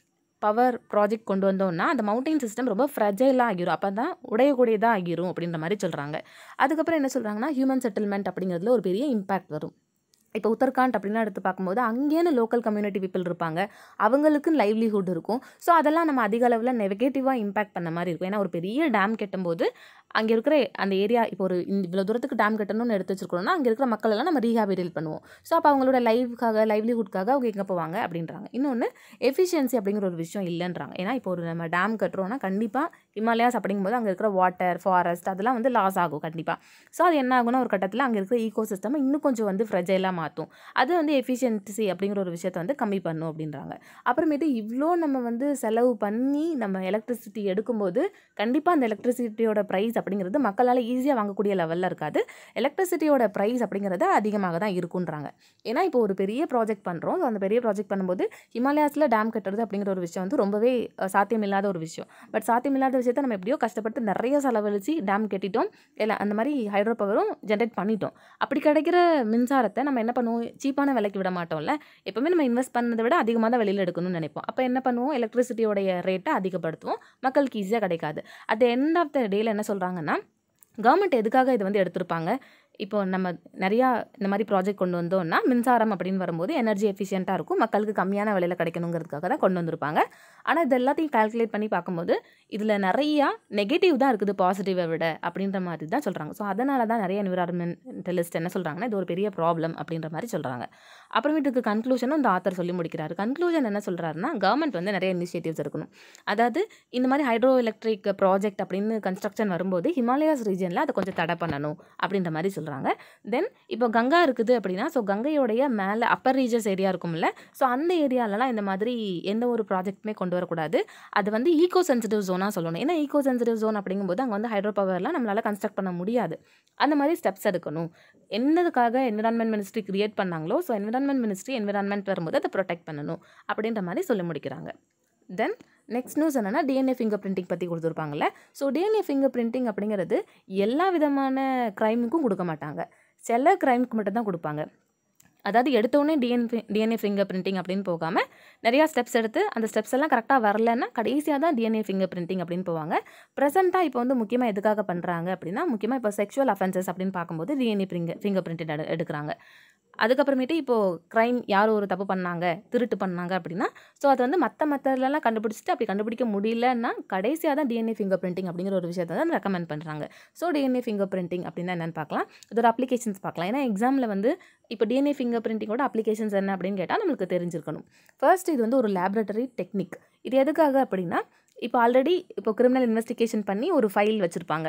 பவர் ப்ராஜெக்ட் கொண்டு வந்தோம்னா அந்த மவுண்டைன் சிஸ்டம் ரொம்ப ஃப்ரெஜைலாக ஆகிரும் அப்போ தான் உடையக்கூடியதாக ஆகிரும் அப்படின்ற மாதிரி சொல்கிறாங்க அதுக்கப்புறம் என்ன சொல்கிறாங்கன்னா ஹியூமன் செட்டில்மெண்ட் அப்படிங்கிறதுல ஒரு பெரிய இம்பாக்ட் வரும் இப்போ உத்தரகாண்ட் அப்படின்லாம் எடுத்து பார்க்கும்போது அங்கேன்னு லோக்கல் கம்யூனிட்டி பீப்புள் இருப்பாங்க அவங்களுக்குன்னு லைவ்லிஹுட் இருக்கும் ஸோ அதெல்லாம் நம்ம அதிக அளவில் நெகட்டிவாக இம்பாக்ட் பண்ண மாதிரி இருக்கும் ஏன்னா ஒரு பெரிய டேம் கட்டும்போது அங்கே இருக்கிற அந்த ஏரியா இப்போ ஒரு இவ்வளோ தூரத்துக்கு டேம் கட்டணும்னு எடுத்து வச்சிருக்கோம்னா அங்கே இருக்கிற மக்கள் எல்லாம் நம்ம ரீஹாபிலிட் பண்ணுவோம் ஸோ அப்போ அவங்களோட லைஃப்க்காக லைவ்லிஹுட்காக அவங்க எங்கே போவாங்க அப்படின்றாங்க இன்னொன்று எஃபிஷியன்சி அப்படிங்கிற ஒரு விஷயம் இல்லைன்றாங்க ஏன்னா இப்போ ஒரு நம்ம டேம் கட்டுறோம்னா கண்டிப்பாக ஹிமாலயாஸ் அப்படிங்கும்போது அங்கே இருக்கிற வாட்டர் ஃபாரஸ்ட் அதெல்லாம் வந்து லாஸ் ஆகும் கண்டிப்பாக ஸோ அது என்ன ஆகும்னா ஒரு கட்டத்தில் அங்கே இருக்கிற ஈகோ சிஸ்டம் இன்னும் கொஞ்சம் வந்து ஃப்ரெஜைலாக மாற்றும் அது வந்து எஃபிஷியன்சி அப்படிங்கிற ஒரு விஷயத்தை வந்து கம்மி பண்ணும் அப்படின்றாங்க அப்புறமேட்டு இவ்வளோ நம்ம வந்து செலவு பண்ணி நம்ம எலக்ட்ரிசிட்டி எடுக்கும்போது கண்டிப்பாக அந்த எலக்ட்ரிசிட்டியோட ப்ரைஸ் அப்படிங்கிறது மக்களால் ஈஸியாக வாங்கக்கூடிய லெவலில் இருக்காது எலக்ட்ரிசிட்டியோட ப்ரைஸ் அப்படிங்கிறது அதிகமாக தான் இருக்குன்றாங்க ஏன்னா இப்போ ஒரு பெரிய ப்ராஜெக்ட் பண்ணுறோம் ஸோ அந்த பெரிய ப்ராஜெக்ட் பண்ணும்போது ஹிமாலயாஸில் டேம் கட்டுறது அப்படிங்கிற ஒரு விஷயம் வந்து ரொம்பவே அஹ், சாத்தியமில்லாத ஒரு விஷயம் பட் சாத்தியமில்லாத விஷயத்தை நம்ம எப்படியோ கஷ்டப்பட்டு நிறைய செலவழித்து டேம் கட்டிட்டோம் இல்லை அந்த மாதிரி ஹைட்ரோ பவரும் ஜென்ரேட் பண்ணிட்டோம் அப்படி கிடைக்கிற மின்சாரத்தை நம்ம என்ன பண்ணுவோம் சீப்பான விலைக்கு விட மாட்டோம்ல எப்பவுமே நம்ம இன்வெஸ்ட் பண்ணதை விட அதிகமாக தான் வெளியில் எடுக்கணும்னு நினைப்போம் அப்போ என்ன பண்ணுவோம் எலக்ட்ரிசிட்டியோடைய ரேட்டை அதிகப்படுத்துவோம் மக்களுக்கு ஈஸியாக கிடைக்காது at the end of the டேல என்ன சொல்கிறாங்கன்னா கவர்மெண்ட் எதுக்காக இது வந்து எடுத்திருப்பாங்க இப்போ நம்ம நிறையா இந்த மாதிரி ப்ராஜெக்ட் கொண்டு வந்தோம்னா மின்சாரம் அப்படின்னு வரும்போது எனர்ஜி எஃபிஷியண்ட்டாக இருக்கும் மக்களுக்கு கம்மியான விலையில் கிடைக்கணுங்கிறதுக்காக தான் கொண்டு வந்திருப்பாங்க ஆனால் இது எல்லாத்தையும் கால்குலேட் பண்ணி பார்க்கும்போது இதில் நிறையா நெகட்டிவ் தான் இருக்குது பாசிட்டிவை விட அப்படின்ற மாதிரி தான் சொல்கிறாங்க ஸோ அதனால தான் நிறைய என்விரான்மெண்டலிஸ்ட் என்ன சொல்கிறாங்கன்னா இது ஒரு பெரிய ப்ராப்ளம் அப்படின்ற மாதிரி சொல்கிறாங்க அப்புறமேட்டுக்கு கன்க்ளூஷனும் இந்த ஆத்தர் சொல்லி முடிக்கிறாரு கன்க்ளூஷன் என்ன சொல்கிறாருன்னா கவர்மெண்ட் வந்து நிறைய இனிஷியேட்டிவ்ஸ் இருக்கணும் அதாவது இந்த மாதிரி ஹைட்ரோ எலக்ட்ரிக் ப்ராஜெக்ட் அப்படின்னு கன்ஸ்ட்ரக்ஷன் வரும்போது ஹிமாலயாஸ் ரீஜனில் அதை கொஞ்சம் தடை பண்ணணும் அப்படின்ற மாதிரி சொல்கிறாங்க தென் இப்போ கங்கா இருக்குது அப்படின்னா ஸோ கங்கையோடைய மேலே அப்பர் ரீஜஸ் ஏரியா இருக்கும்ல ஸோ அந்த ஏரியாலலாம் இந்த மாதிரி எந்த ஒரு ப்ராஜெக்ட்டுமே கொண்டு வரக்கூடாது அது வந்து ஈகோ சென்சிட்டிவ் ஜோனாக சொல்லணும் ஏன்னா ஈகோ சென்சிட்டிவ் ஜோன் அப்படிங்கும்போது அங்கே வந்து ஹைட்ரோ பவர்லாம் நம்மளால் கன்ஸ்ட்ரக்ட் பண்ண முடியாது அந்த மாதிரி ஸ்டெப்ஸ் எடுக்கணும் என்னதுக்காக என்விரான்மெண்ட் மினிஸ்ட்ரி கிரியேட் பண்ணாங்களோ ஸோ என்விரான்மெண்ட் மினிஸ்ட்ரி என்விரான்மெண்ட் வரும்போது அதை ப்ரொடெக்ட் பண்ணணும் அப்படின்ற மாதிரி சொல்லி முடிக்கிறாங்க தென் நெக்ஸ்ட் நியூஸ் என்னென்னா டிஎன்ஏ ஃபிங்கர் பிரிண்டிங் பற்றி கொடுத்துருப்பாங்கல்ல ஸோ டிஎன்ஏ ஃபிங்கர் பிரிண்டிங் அப்படிங்கிறது எல்லா விதமான க்ரைமுக்கும் கொடுக்க மாட்டாங்க சில க்ரைமுக்கு மட்டும் தான் கொடுப்பாங்க அதாவது எடுத்தோடனே டிஎன் டிஎன்ஏ ஃபிங்கர் பிரிண்டிங் அப்படின்னு போகாமல் நிறையா ஸ்டெப்ஸ் எடுத்து அந்த ஸ்டெப்ஸ் எல்லாம் கரெக்டாக வரலன்னா கடைசியாக தான் டிஎன்ஏ ஃபிங்கர் பிரிண்டிங் அப்படின்னு போவாங்க ப்ரெசென்ட்டாக இப்போ வந்து முக்கியமாக எதுக்காக பண்ணுறாங்க அப்படின்னா முக்கியமாக இப்போ செக்ஷுவல் அஃபென்சஸ் அப்படின்னு பார்க்கும்போது டிஎன்ஏ ஃபிங்கர் ஃபிங்கர் பிரிண்ட் எடு எடுக்கிறாங்க அதுக்கப்புறமேட்டு இப்போது க்ரைம் யார் ஒரு தப்பு பண்ணாங்க திருட்டு பண்ணாங்க அப்படின்னா ஸோ அது வந்து மற்ற மெத்தட்லலாம் கண்டுபிடிச்சிட்டு அப்படி கண்டுபிடிக்க முடியலன்னா கடைசியாக தான் டிஎன்ஏ ஃபிங்கர் பிரிண்டிங் அப்படிங்கிற ஒரு விஷயத்தை தான் ரெக்கமெண்ட் பண்ணுறாங்க ஸோ டிஎன்ஏ ஃபிங்கர் பிரிண்டிங் அப்படின்னா என்னென்னு பார்க்கலாம் இதோட அப்ளிகேஷன்ஸ் பார்க்கலாம் ஏன்னா எக்ஸாமில் வந்து இப்போ டிஎன்ஏ ஃபிங்கர் பிரிண்டிங்கோட அப்ளிகேஷன்ஸ் என்ன அப்படின்னு கேட்டால் நம்மளுக்கு தெரிஞ்சிருக்கணும் ஃபர்ஸ்ட் இது வந்து ஒரு லேபரட்டரி டெக்னிக் இது எதுக்காக அப்படின்னா இப்போ ஆல்ரெடி இப்போ கிரிமினல் இன்வெஸ்டிகேஷன் பண்ணி ஒரு ஃபைல் வச்சுருப்பாங்க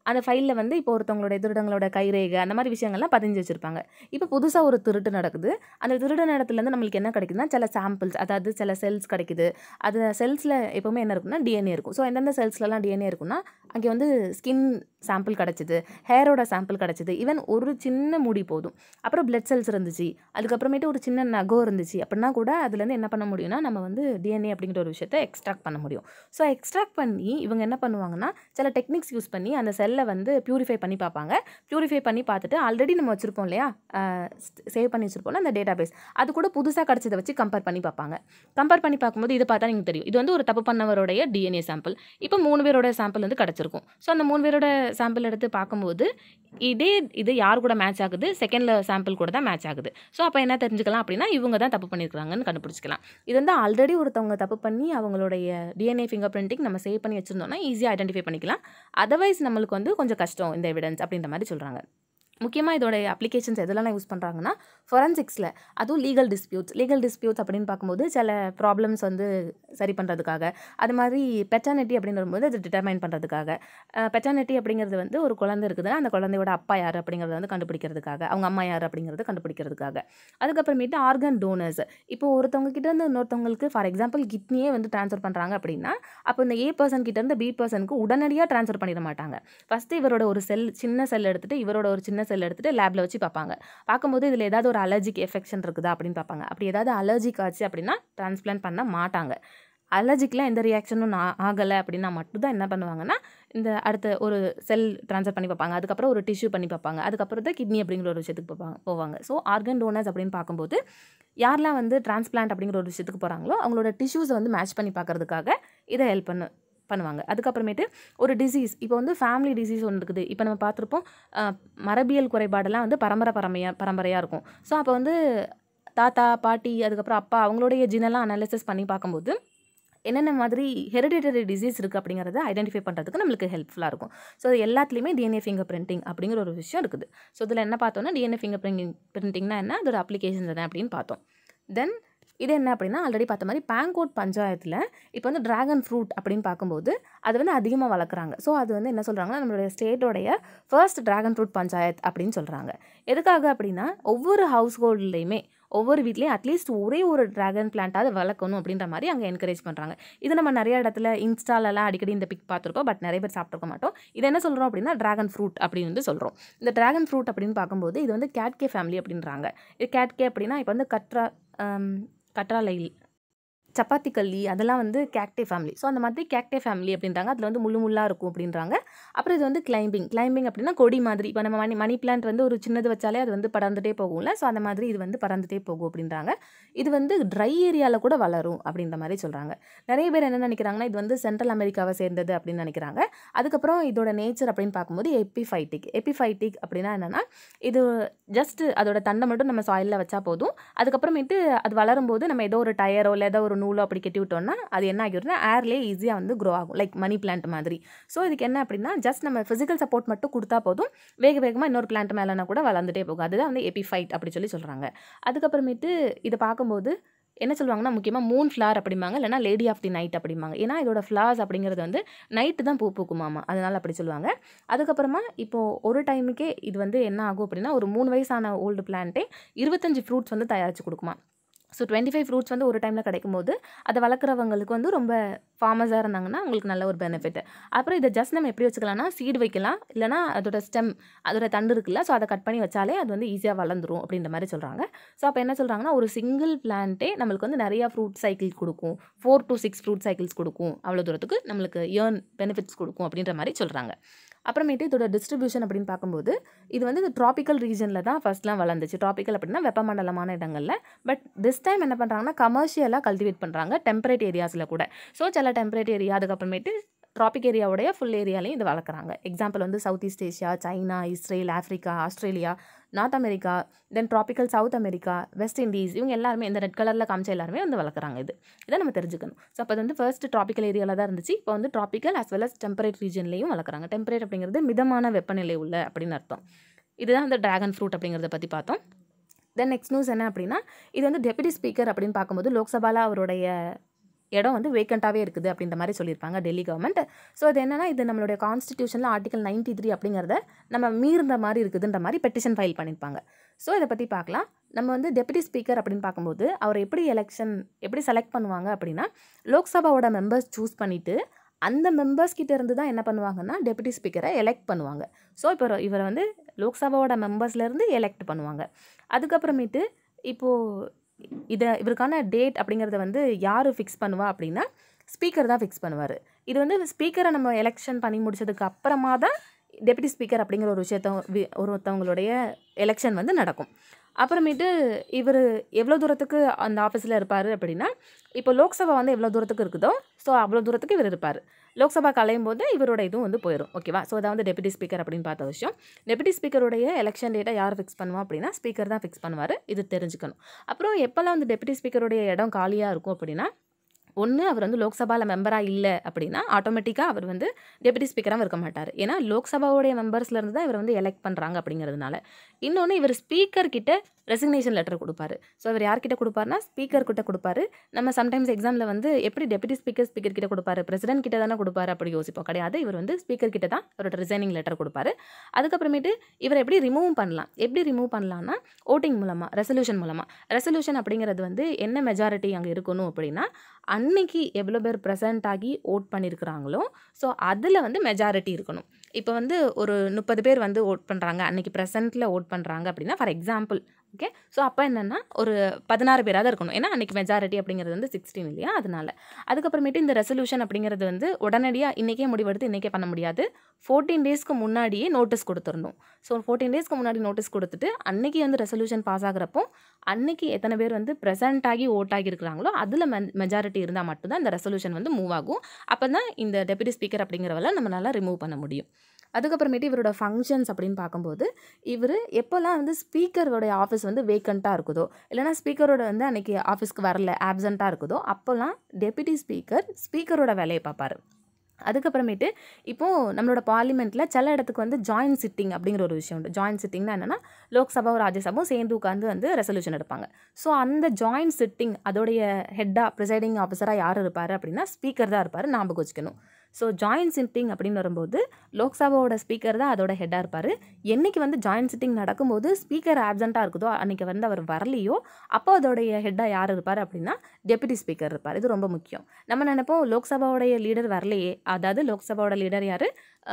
அந்த ஃபைலில் வந்து இப்போ ஒருத்தவங்களோட திருடங்களோட கைரேகை அந்த மாதிரி விஷயங்கள்லாம் பதிஞ்சு வச்சுருப்பாங்க இப்போ புதுசாக ஒரு திருட்டு நடக்குது அந்த திருடன் இடத்துலேருந்து நம்மளுக்கு என்ன கிடைக்குதுன்னா சில சாம்பிள்ஸ் அதாவது சில செல்ஸ் கிடைக்குது அது செல்ஸில் எப்போவுமே என்ன இருக்குன்னா டிஎன்ஏ இருக்கும் ஸோ எந்தெந்த செல்ஸ்லலாம் டிஎன்ஏ இருக்குன்னா அங்கே வந்து ஸ்கின் சாம்பிள் கிடச்சிது ஹேரோட சாம்பிள் கிடச்சிது ஈவன் ஒரு சின்ன முடி போதும் அப்புறம் பிளட் செல்ஸ் இருந்துச்சு அதுக்கப்புறமேட்டு ஒரு சின்ன நகோ இருந்துச்சு அப்படின்னா கூட அதுலேருந்து என்ன பண்ண முடியும்னா நம்ம வந்து டிஎன்ஏ அப்படிங்கிற ஒரு விஷயத்தை எக்ஸ்ட்ராக்ட் பண்ண முடியும் ஸோ எக்ஸ்ட்ராக்ட் பண்ணி இவங்க என்ன பண்ணுவாங்கன்னா சில டெக்னிக்ஸ் யூஸ் பண்ணி அந்த செல்லை வந்து பியூரிஃபை பண்ணி பார்ப்பாங்க பியூரிஃபை பண்ணி பார்த்துட்டு ஆல்ரெடி நம்ம வச்சுருப்போம் இல்லையா சேவ் பண்ணி வச்சுருப்போம்ல அந்த டேட்டா பேஸ் அது கூட புதுசாக கிடச்சதை வச்சு கம்பேர் பண்ணி பார்ப்பாங்க கம்பேர் பண்ணி பார்க்கும்போது இதை பார்த்தா நீங்கள் தெரியும் இது வந்து ஒரு தப்பு பண்ணவருடைய டிஎன்ஏ சாம்பிள் இப்போ மூணு பேரோட சாம்பிள் வந்து கிடச்சிருக்கும் ஸோ அந்த மூணு பேரோட சாம்பிள் எடுத்து பார்க்கும்போது இதே இது யார் கூட மேட்ச் ஆகுது செகண்டில் சாம்பிள் கூட தான் மேட்ச் ஆகுது ஸோ அப்போ என்ன தெரிஞ்சுக்கலாம் அப்படின்னா இவங்க தான் தப்பு பண்ணியிருக்காங்கன்னு கண்டுபிடிச்சிக்கலாம் இது வந்து ஆல்ரெடி ஒருத்தவங்க தப்பு பண்ணி அவங்களுடைய டிஎன்ஏ ஃபிங்கர் பிரிண்டிங் நம்ம சேவ் பண்ணி வச்சுருந்தோம்னா ஈஸியாக ஐடென்டிஃபை பண்ணிக்கலாம் அதர்வைஸ் நம்மளுக்கு வந்து கொஞ்சம் கஷ்டம் இந்த எவிடன்ஸ் அப்படின்ற மாதிரி சொல்கிறாங்க முக்கியமாக இதோட அப்ளிகேஷன்ஸ் எதெல்லாம் யூஸ் பண்ணுறாங்கன்னா ஃபொரன்சிக்ஸில் அதுவும் லீகல் டிஸ்பியூட்ஸ் லீகல் டிஸ்பியூட்ஸ் அப்படின்னு பார்க்கும்போது சில ப்ராப்ளம்ஸ் வந்து சரி பண்ணுறதுக்காக அது மாதிரி பெட்டானிட்டி அப்படின்னு வரும்போது அது டிட்டர்மைன் பண்ணுறதுக்காக பெட்டானிட்டி அப்படிங்கிறது வந்து ஒரு குழந்தை இருக்குதுன்னா அந்த குழந்தையோட அப்பா யார் அப்படிங்கிறத வந்து கண்டுபிடிக்கிறதுக்காக அவங்க அம்மா யார் அப்படிங்கிறத கண்டுபிடிக்கிறதுக்காக அதுக்கப்புறமேட்டு ஆர்கன் டோனர்ஸ் இப்போ ஒருத்தவங்க கிட்ட இருந்து இன்னொருத்தவங்களுக்கு ஃபார் எக்ஸாம்பிள் கிட்னியே வந்து ட்ரான்ஸ்ஃபர் பண்ணுறாங்க அப்படின்னா அப்போ இந்த ஏ பர்சன் கிட்ட இருந்து பி பர்சனுக்கு உடனடியாக ட்ரான்ஸ்ஃபர் பண்ணிட மாட்டாங்க ஃபஸ்ட்டு இவரோட ஒரு செல் சின்ன செல் எடுத்துகிட்டு இவரோட ஒரு சின்ன செல் எடுத்துகிட்டு லேபில் வச்சு பார்ப்பாங்க பார்க்கும்போது இதில் ஏதாவது ஒரு அலர்ஜிக் எஃபெக்ஷன் இருக்குதா அப்படின்னு பார்ப்பாங்க அப்படி ஏதாவது அலர்ஜிக் ஆச்சு அப்படின்னா டிரான்ஸ்பிளான்ட் பண்ண மாட்டாங்க அலர்ஜிக்கெலாம் எந்த ரியாக்ஷனும் நான் ஆகலை அப்படின்னா மட்டும்தான் என்ன பண்ணுவாங்கன்னா இந்த அடுத்த ஒரு செல் ட்ரான்ஸ்ஃபர் பண்ணி பார்ப்பாங்க அதுக்கப்புறம் ஒரு டிஷ்யூ பண்ணி பார்ப்பாங்க அதுக்கப்புறம் தான் கிட்னி அப்படிங்கிற ஒரு விஷயத்துக்கு போவாங்க போவாங்க ஸோ ஆர்கன் டோனர்ஸ் அப்படின்னு பார்க்கும்போது யாரெல்லாம் வந்து டிரான்ஸ்பிளான்ட் அப்படிங்கிற ஒரு விஷயத்துக்கு போகிறாங்களோ அவங்களோட டிஷ்யூஸை வந்து மேட்ச் பண்ணி பார்க்கறதுக்காக இதை ஹெல்ப் பண்ணு பண்ணுவாங்க அதுக்கப்புறமேட்டு ஒரு டிசீஸ் இப்போ வந்து ஃபேமிலி டிசீஸ் ஒன்று இருக்குது இப்போ நம்ம பார்த்துருப்போம் அஹ், மரபியல் குறைபாடெல்லாம் வந்து பரம்பரை பரமையாக பரம்பரையாக இருக்கும் ஸோ அப்போ வந்து தாத்தா பாட்டி அதுக்கப்புறம் அப்பா அவங்களுடைய ஜினெல்லாம் அனாலிசிஸ் பண்ணி பார்க்கும்போது என்னென்ன மாதிரி ஹெரிடிட்டரி டிசீஸ் இருக்குது அப்படிங்கிறத ஐடென்டிஃபை பண்ணுறதுக்கு நம்மளுக்கு ஹெல்ப்ஃபுல்லாக இருக்கும் ஸோ எல்லாத்துலேயுமே டிஎன்ஏ ஃபிங்கர் பிரிண்டிங் அப்படிங்கிற ஒரு விஷயம் இருக்குது ஸோ இதில் என்ன பார்த்தோம்னா டிஎன்ஏ ஃபிங்கர் பிரிண்டிங் பிரிண்டிங்னா என்ன அதோட அப்ளிகேஷன்ஸ் என்ன அப்படின்னு பார்த்தோம் தென் இது என்ன அப்படின்னா ஆல்ரெடி பார்த்த மாதிரி பேங்கோட் பஞ்சாயத்தில் இப்போ வந்து டிராகன் ஃப்ரூட் அப்படின்னு பார்க்கும்போது அது வந்து அதிகமாக வளர்க்குறாங்க ஸோ அது வந்து என்ன சொல்கிறாங்கன்னா நம்மளுடைய ஸ்டேட்டோடைய ஃபர்ஸ்ட் டிராகன் ஃப்ரூட் பஞ்சாயத் அப்படின்னு சொல்கிறாங்க எதுக்காக அப்படின்னா ஒவ்வொரு ஹவுஸ் ஹோல்ட்லேயுமே ஒவ்வொரு வீட்லேயும் அட்லீஸ்ட் ஒரே ஒரு டிராகன் பிளான்ட்டாவது வளர்க்கணும் அப்படின்ற மாதிரி அங்கே என்கரேஜ் பண்ணுறாங்க இது நம்ம நிறைய இடத்துல இன்ஸ்டாலெல்லாம் அடிக்கடி இந்த பிக் பார்த்துருப்போம் பட் நிறைய பேர் சாப்பிட்ருக்க மாட்டோம் இது என்ன சொல்கிறோம் அப்படின்னா டிராகன் ஃப்ரூட் அப்படின்னு வந்து சொல்கிறோம் இந்த டிராகன் ஃப்ரூட் அப்படின்னு பார்க்கும்போது இது வந்து கேட்கே ஃபேமிலி அப்படின்றாங்க இது கேட்கே அப்படின்னா இப்போ வந்து கட்ரா ஆம், கற்றாழை சப்பாத்தி கல்லி அதெல்லாம் வந்து கேக்டே ஃபேமிலி ஸோ அந்த மாதிரி கேக்டே ஃபேமிலி அப்படின்றாங்க அதில் வந்து முள்ளு முள்ளாக இருக்கும் அப்படின்றாங்க அப்புறம் இது வந்து கிளைம்பிங் கிளைம்பிங் அப்படின்னா கொடி மாதிரி இப்போ நம்ம மணி மணி பிளான்ட் வந்து ஒரு சின்னது வச்சாலே அது வந்து படர்ந்துட்டே போகும்ல ஸோ அந்த மாதிரி இது வந்து படர்ந்துட்டே போகும் அப்படின்றாங்க இது வந்து ட்ரை ஏரியாவில் கூட வளரும் அப்படின்ற மாதிரி சொல்கிறாங்க நிறைய பேர் என்ன நினைக்கிறாங்கன்னா இது வந்து சென்ட்ரல் அமெரிக்காவை சேர்ந்தது அப்படின்னு நினைக்கிறாங்க அதுக்கப்புறம் இதோட நேச்சர் அப்படின்னு பார்க்கும்போது எப்பிஃபைட்டிக் எப்பிஃபைட்டிக் அப்படின்னா என்னென்னா இது ஜஸ்ட் அதோட தண்டை மட்டும் நம்ம சாயிலில் வச்சா போதும் அதுக்கப்புறமேட்டு அது வளரும்போது நம்ம ஏதோ ஒரு டயரோ இல்லை ஏதோ ஒரு நூலோ அப்படி கட்டி விட்டோம்னா அது என்ன ஆகிடும்னா ஏர்லேயே ஈஸியாக வந்து க்ரோ ஆகும் லைக் மணி பிளான்ட் மாதிரி ஸோ இதுக்கு என்ன அப்படின்னா ஜஸ்ட் நம்ம ஃபிசிக்கல் சப்போர்ட் மட்டும் கொடுத்தா போதும் வேக வேகமாக இன்னொரு பிளான்ட் மேலேனா கூட வளர்ந்துட்டே போகும் அதுதான் வந்து எபிஃபைட் அப்படி சொல்லி சொல்கிறாங்க அதுக்கப்புறமேட்டு இதை பார்க்கும்போது என்ன சொல்லுவாங்கன்னா முக்கியமாக மூன் ஃப்ளார் அப்படிம்பாங்க இல்லைனா லேடி ஆஃப் தி நைட் அப்படிம்பாங்க ஏன்னா இதோட ஃப்ளார்ஸ் அப்படிங்கிறது வந்து நைட்டு தான் பூ பூக்குமாமா அதனால் அப்படி சொல்லுவாங்க அதுக்கப்புறமா இப்போது ஒரு டைமுக்கே இது வந்து என்ன ஆகும் அப்படின்னா ஒரு மூணு வயசான ஓல்டு பிளான்ட்டே இருபத்தஞ்சு ஃப்ரூட்ஸ் வந்து தயாரித்து கொடுக்குமா ஸோ டுவெண்ட்டி ஃபைவ் ஃப்ரூட்ஸ் வந்து ஒரு டைமில் கிடைக்கும் போது அதை வளர்க்குறவங்களுக்கு வந்து ரொம்ப ஃபார்மஸாக இருந்தாங்கன்னா அவங்களுக்கு நல்ல ஒரு பெனிஃபிட் அப்புறம் இதை ஜஸ்ட் நம்ம எப்படி வச்சுக்கலாம்னா சீடு வைக்கலாம் இல்லைனா அதோட ஸ்டெம் அதோட தண்டு இருக்குல்ல ஸோ அதை கட் பண்ணி வச்சாலே அது வந்து ஈஸியாக வளர்ந்துரும் அப்படின்ற மாதிரி சொல்கிறாங்க ஸோ அப்போ என்ன சொல்கிறாங்கன்னா ஒரு சிங்கிள் பிளான்ட்டே நம்மளுக்கு வந்து நிறையா ஃப்ரூட் சைக்கிள் கொடுக்கும் four to six fruit cycles கொடுக்கும் அவ்வளோ தூரத்துக்கு நம்மளுக்கு ஏர்ன் பெனிஃபிட்ஸ் கொடுக்கும் அப்படின்ற மாதிரி சொல்கிறாங்க அப்புறமேட்டு இதோட டிஸ்ட்ரிபியூஷன் அப்படின்னு பார்க்கும்போது இது வந்து இந்த ட்ராபிக்கல் ரீஜனில் தான் ஃபர்ஸ்ட்லாம் வளர்ந்துச்சு ட்ராபிக்கல் அப்படின்னா வெப்பமண்டலமான இடங்களில் பட் திஸ் டைம் என்ன பண்ணுறாங்கன்னா கமர்ஷியலாக கல்டிவேட் பண்ணுறாங்க டெம்பரேட் ஏரியாஸில் கூட ஸோ சில டெம்பரேட் ஏரியா அதுக்கப்புறமேட்டு ட்ராபிக் ஏரியாவுடைய ஃபுல் ஏரியாலையும் இது வளர்க்குறாங்க எக்ஸாம்பிள் வந்து South East Asia China Israel Africa Australia North America then tropical South America West Indies இவங்க எல்லாருமே இந்த ரெட் கலரில் காமிச்ச எல்லாருமே வந்து வளர்க்குறாங்க இது இதை நம்ம தெரிஞ்சுக்கணும் ஸோ அப்போ அது வந்து ஃபர்ஸ்ட் ட்ராபிக்கல் ஏரியாவில் தான் இருந்துச்சு இப்போ வந்து tropical as well as temperate ரீஜன்லையும் வளர்க்குறாங்க டெம்பரேட் அப்படிங்கிறது மிதமான வெப்பநிலை உள்ள அப்படின்னு அர்த்தம் இதுதான் அந்த டிராகன் ஃப்ரூட் அப்படிங்கிறத பற்றி பார்த்தோம் தென் நெக்ஸ்ட் நியூஸ் என்ன அப்படின்னா இது வந்து டெபுட்டி ஸ்பீக்கர் அப்படின்னு பார்க்கும்போது லோக்சபாவில் அவருடைய இடம் வந்து வேக்கண்ட்டாகவே இருக்குது அப்படின்ற மாதிரி சொல்லியிருப்பாங்க டெல்லி கவர்மெண்ட் ஸோ இது என்னன்னா இது நம்மளுடைய கான்ஸ்டிடியூஷனில் ஆர்டிகல் நைன்டி த்ரீ அப்படிங்கிறத நம்ம மீறுந்த மாதிரி இருக்குதுன்ற மாதிரி பெட்டிஷன் ஃபைல் பண்ணியிருப்பாங்க ஸோ இதை பற்றி பார்க்கலாம் நம்ம வந்து டெப்யூட்டி ஸ்பீக்கர் அப்படின்னு பார்க்கும்போது அவர் எப்படி எலெக்ஷன் எப்படி செலக்ட் பண்ணுவாங்க அப்படின்னா லோக்சபாவோட மெம்பர்ஸ் சூஸ் பண்ணிவிட்டு அந்த மெம்பர்ஸ் கிட்ட இருந்து தான் என்ன பண்ணுவாங்கன்னா டெப்யூட்டி ஸ்பீக்கரை எலெக்ட் பண்ணுவாங்க ஸோ இப்போ இவரை வந்து லோக்சபாவோட மெம்பர்ஸ்லேருந்து எலெக்ட் பண்ணுவாங்க அதுக்கப்புறமேட்டு இப்போது இதை இவருக்கான டேட் அப்படிங்கிறத வந்து யார் ஃபிக்ஸ் பண்ணுவா அப்படின்னா ஸ்பீக்கர் தான் ஃபிக்ஸ் பண்ணுவார் இது வந்து ஸ்பீக்கரை நம்ம எலெக்ஷன் பண்ணி முடிச்சதுக்கு அப்புறமா தான் டெப்யூட்டி ஸ்பீக்கர் அப்படிங்கிற ஒரு விஷயத்த வி- ஒருத்தவங்களுடைய எலெக்ஷன் வந்து நடக்கும் அப்புறமேட்டு இவர் எவ்வளோ தூரத்துக்கு அந்த ஆஃபீஸில் இருப்பார் அப்படின்னா இப்போ லோக்சபா வந்து எவ்வளோ தூரத்துக்கு இருக்குதோ ஸோ அவ்வளோ தூரத்துக்கு இவர் இருப்பார் லோக்சபா கலையும் போது இவரோட இதுவும் வந்து போயிடும் ஓகேவா ஸோ அதான் வந்து டெப்யூட்டி ஸ்பீக்கர் அப்படின்னு பார்த்த விஷயம் டெப்யூட்டி ஸ்பீக்கருடைய எலெக்ஷன் டேட்டை யார் ஃபிக்ஸ் பண்ணுவா அப்படின்னா ஸ்பீக்கர் தான் ஃபிக்ஸ் பண்ணுவார் இது தெரிஞ்சுக்கணும் அப்புறம் எப்போல்லாம் வந்து டெப்யூட்டி ஸ்பீக்கருடைய இடம் காலியாக இருக்கும் அப்படின்னா ஒன்று அவர் வந்து லோக்சபாவில் மெம்பராக இல்லை அப்படின்னா ஆட்டோமேட்டிக்காக அவர் வந்து டெப்யூட்டி ஸ்பீக்கராகவும் இருக்க மாட்டார் ஏன்னா லோக்சபாவுடைய மெம்பர்ஸ்லேருந்து தான் இவர் வந்து எலெக்ட் பண்ணுறாங்க அப்படிங்கிறதுனால இன்னொன்று இவர் ஸ்பீக்கர் கிட்ட ரெசிக்னேஷன் லெட்டர் கொடுப்பாரு ஸோ இவர் யார்கிட்ட கொடுப்பாருனா ஸ்பீக்கர் கிட்ட கொடுப்பாரு நம்ம சம்டைம்ஸ் எக்ஸாமில் வந்து எப்படி டெப்யூட்டி ஸ்பீக்கர் ஸ்பீக்கர் கிட்ட கொடுப்பாரு பிரசிடென்ட் கிட்ட தானே கொடுப்பாரு அப்படி யோசிப்போம் கிடையாது இவர் வந்து ஸ்பீக்கர் கிட்ட தான் அவரோட ரிசைனிங் லெட்டர் கொடுப்பாரு அதுக்கப்புறமேட்டு இவர் எப்படி ரிமூவ் பண்ணலாம் எப்படி ரிமூவ் பண்ணலாம்னா ஓட்டிங் மூலமாக ரெசல்யூஷன் மூலமாக ரெசல்யூஷன் அப்படிங்கிறது வந்து என்ன மெஜாரிட்டி அங்கே இருக்கணும் அப்படின்னா அன்னைக்கு எவ்வளோ பேர் ப்ரெசென்ட் ஆகி ஓட் பண்ணியிருக்கிறாங்களோ ஸோ அதில் வந்து மெஜாரிட்டி இருக்கணும் இப்போ வந்து ஒரு முப்பது பேர் வந்து ஓட் பண்ணுறாங்க அன்னைக்கு ப்ரெசென்ட்டில் ஓட் பண்ணுறாங்க அப்படின்னா ஃபார் எக்ஸாம்பிள் ஓகே ஸோ அப்போ என்னென்னா ஒரு பதினாறு பேராக இருக்கணும் ஏன்னா அன்றைக்கி மெஜாரிட்டி அப்படிங்கிறது வந்து சிக்ஸ்டீன் இல்லையா அதனால அதுக்கப்புறமேட்டு இந்த ரெசல்யூஷன் அப்படிங்கிறது வந்து உடனடியாக இன்றைக்கே முடிவெடுத்து இன்றைக்கே பண்ண முடியாது ஃபோர்டீன் டேஸ்க்கு முன்னாடியே நோட்டீஸ் கொடுத்துடணும் ஸோ ஃபோர்டீன் டேஸ்க்கு முன்னாடி நோட்டீஸ் கொடுத்துட்டு அன்னைக்கு வந்து ரெசல்யூஷன் பாஸ் ஆகுறப்போ அன்னைக்கு எத்தனை பேர் வந்து ப்ரெசென்ட் ஆகி ஓட் ஆகியிருக்கிறாங்களோ அதில் மெஜாரிட்டி இருந்தால் மட்டும்தான் இந்த ரெசல்யூஷன் வந்து மூவ் ஆகும் அப்போ தான் இந்த டெப்யூட்டி ஸ்பீக்கர் அப்படிங்கிறவள நம்மளால் ரிமூவ் பண்ண முடியும் அதுக்கப்புறமேட்டு இவரோட ஃபங்க்ஷன்ஸ் அப்படின்னு பார்க்கும்போது இவர் எப்போல்லாம் வந்து ஸ்பீக்கரோடைய ஆஃபீஸ் வந்து வேக்கண்ட்டாக இருக்குதோ இல்லைனா ஸ்பீக்கரோட வந்து அன்னைக்கு ஆஃபீஸ்க்கு வரல ஆப்சண்ட்டாக இருக்குதோ அப்போல்லாம் டெப்யூட்டி ஸ்பீக்கர் ஸ்பீக்கரோட வேலையை பார்ப்பாரு அதுக்கப்புறமேட்டு இப்போது நம்மளோட பார்லிமெண்ட்டில் சில இடத்துக்கு வந்து ஜாயின்ட் சிட்டிங் அப்படிங்கிற ஒரு விஷயம் உண்டு ஜாயின்ட் சிட்டிங்னா என்னென்னா லோக்சபாவும் ராஜ்யசபாவும் சேர்ந்து உட்காந்து வந்து ரெசல்யூஷன் எடுப்பாங்க ஸோ அந்த ஜாயின்ட் சிட்டிங் அதோடைய ஹெட்டாக ப்ரிசைடிங் ஆஃபீஸராக யார் இருப்பார் அப்படின்னா ஸ்பீக்கர் தான் இருப்பார் ஞாபகம் வச்சுக்கணும் ஸோ ஜாயின்ட் சிட்டிங் அப்படின்னு வரும்போது லோக்சபாவோட ஸ்பீக்கர் தான் அதோட ஹெட்டாக இருப்பார் என்னைக்கு வந்து ஜாயின்ட் சிட்டிங் நடக்கும்போது ஸ்பீக்கர் ஆப்சண்ட்டாக இருக்குதோ அன்றைக்கி வந்து அவர் வரலையோ அப்போ அதோடைய ஹெட்டாக யார் இருப்பார் அப்படின்னா டெப்யூட்டி ஸ்பீக்கர் இருப்பார் இது ரொம்ப முக்கியம் நம்ம நினைப்போம் லோக்சபாவுடைய லீடர் வரலையே அதாவது லோக்சபாவோட லீடர் யார்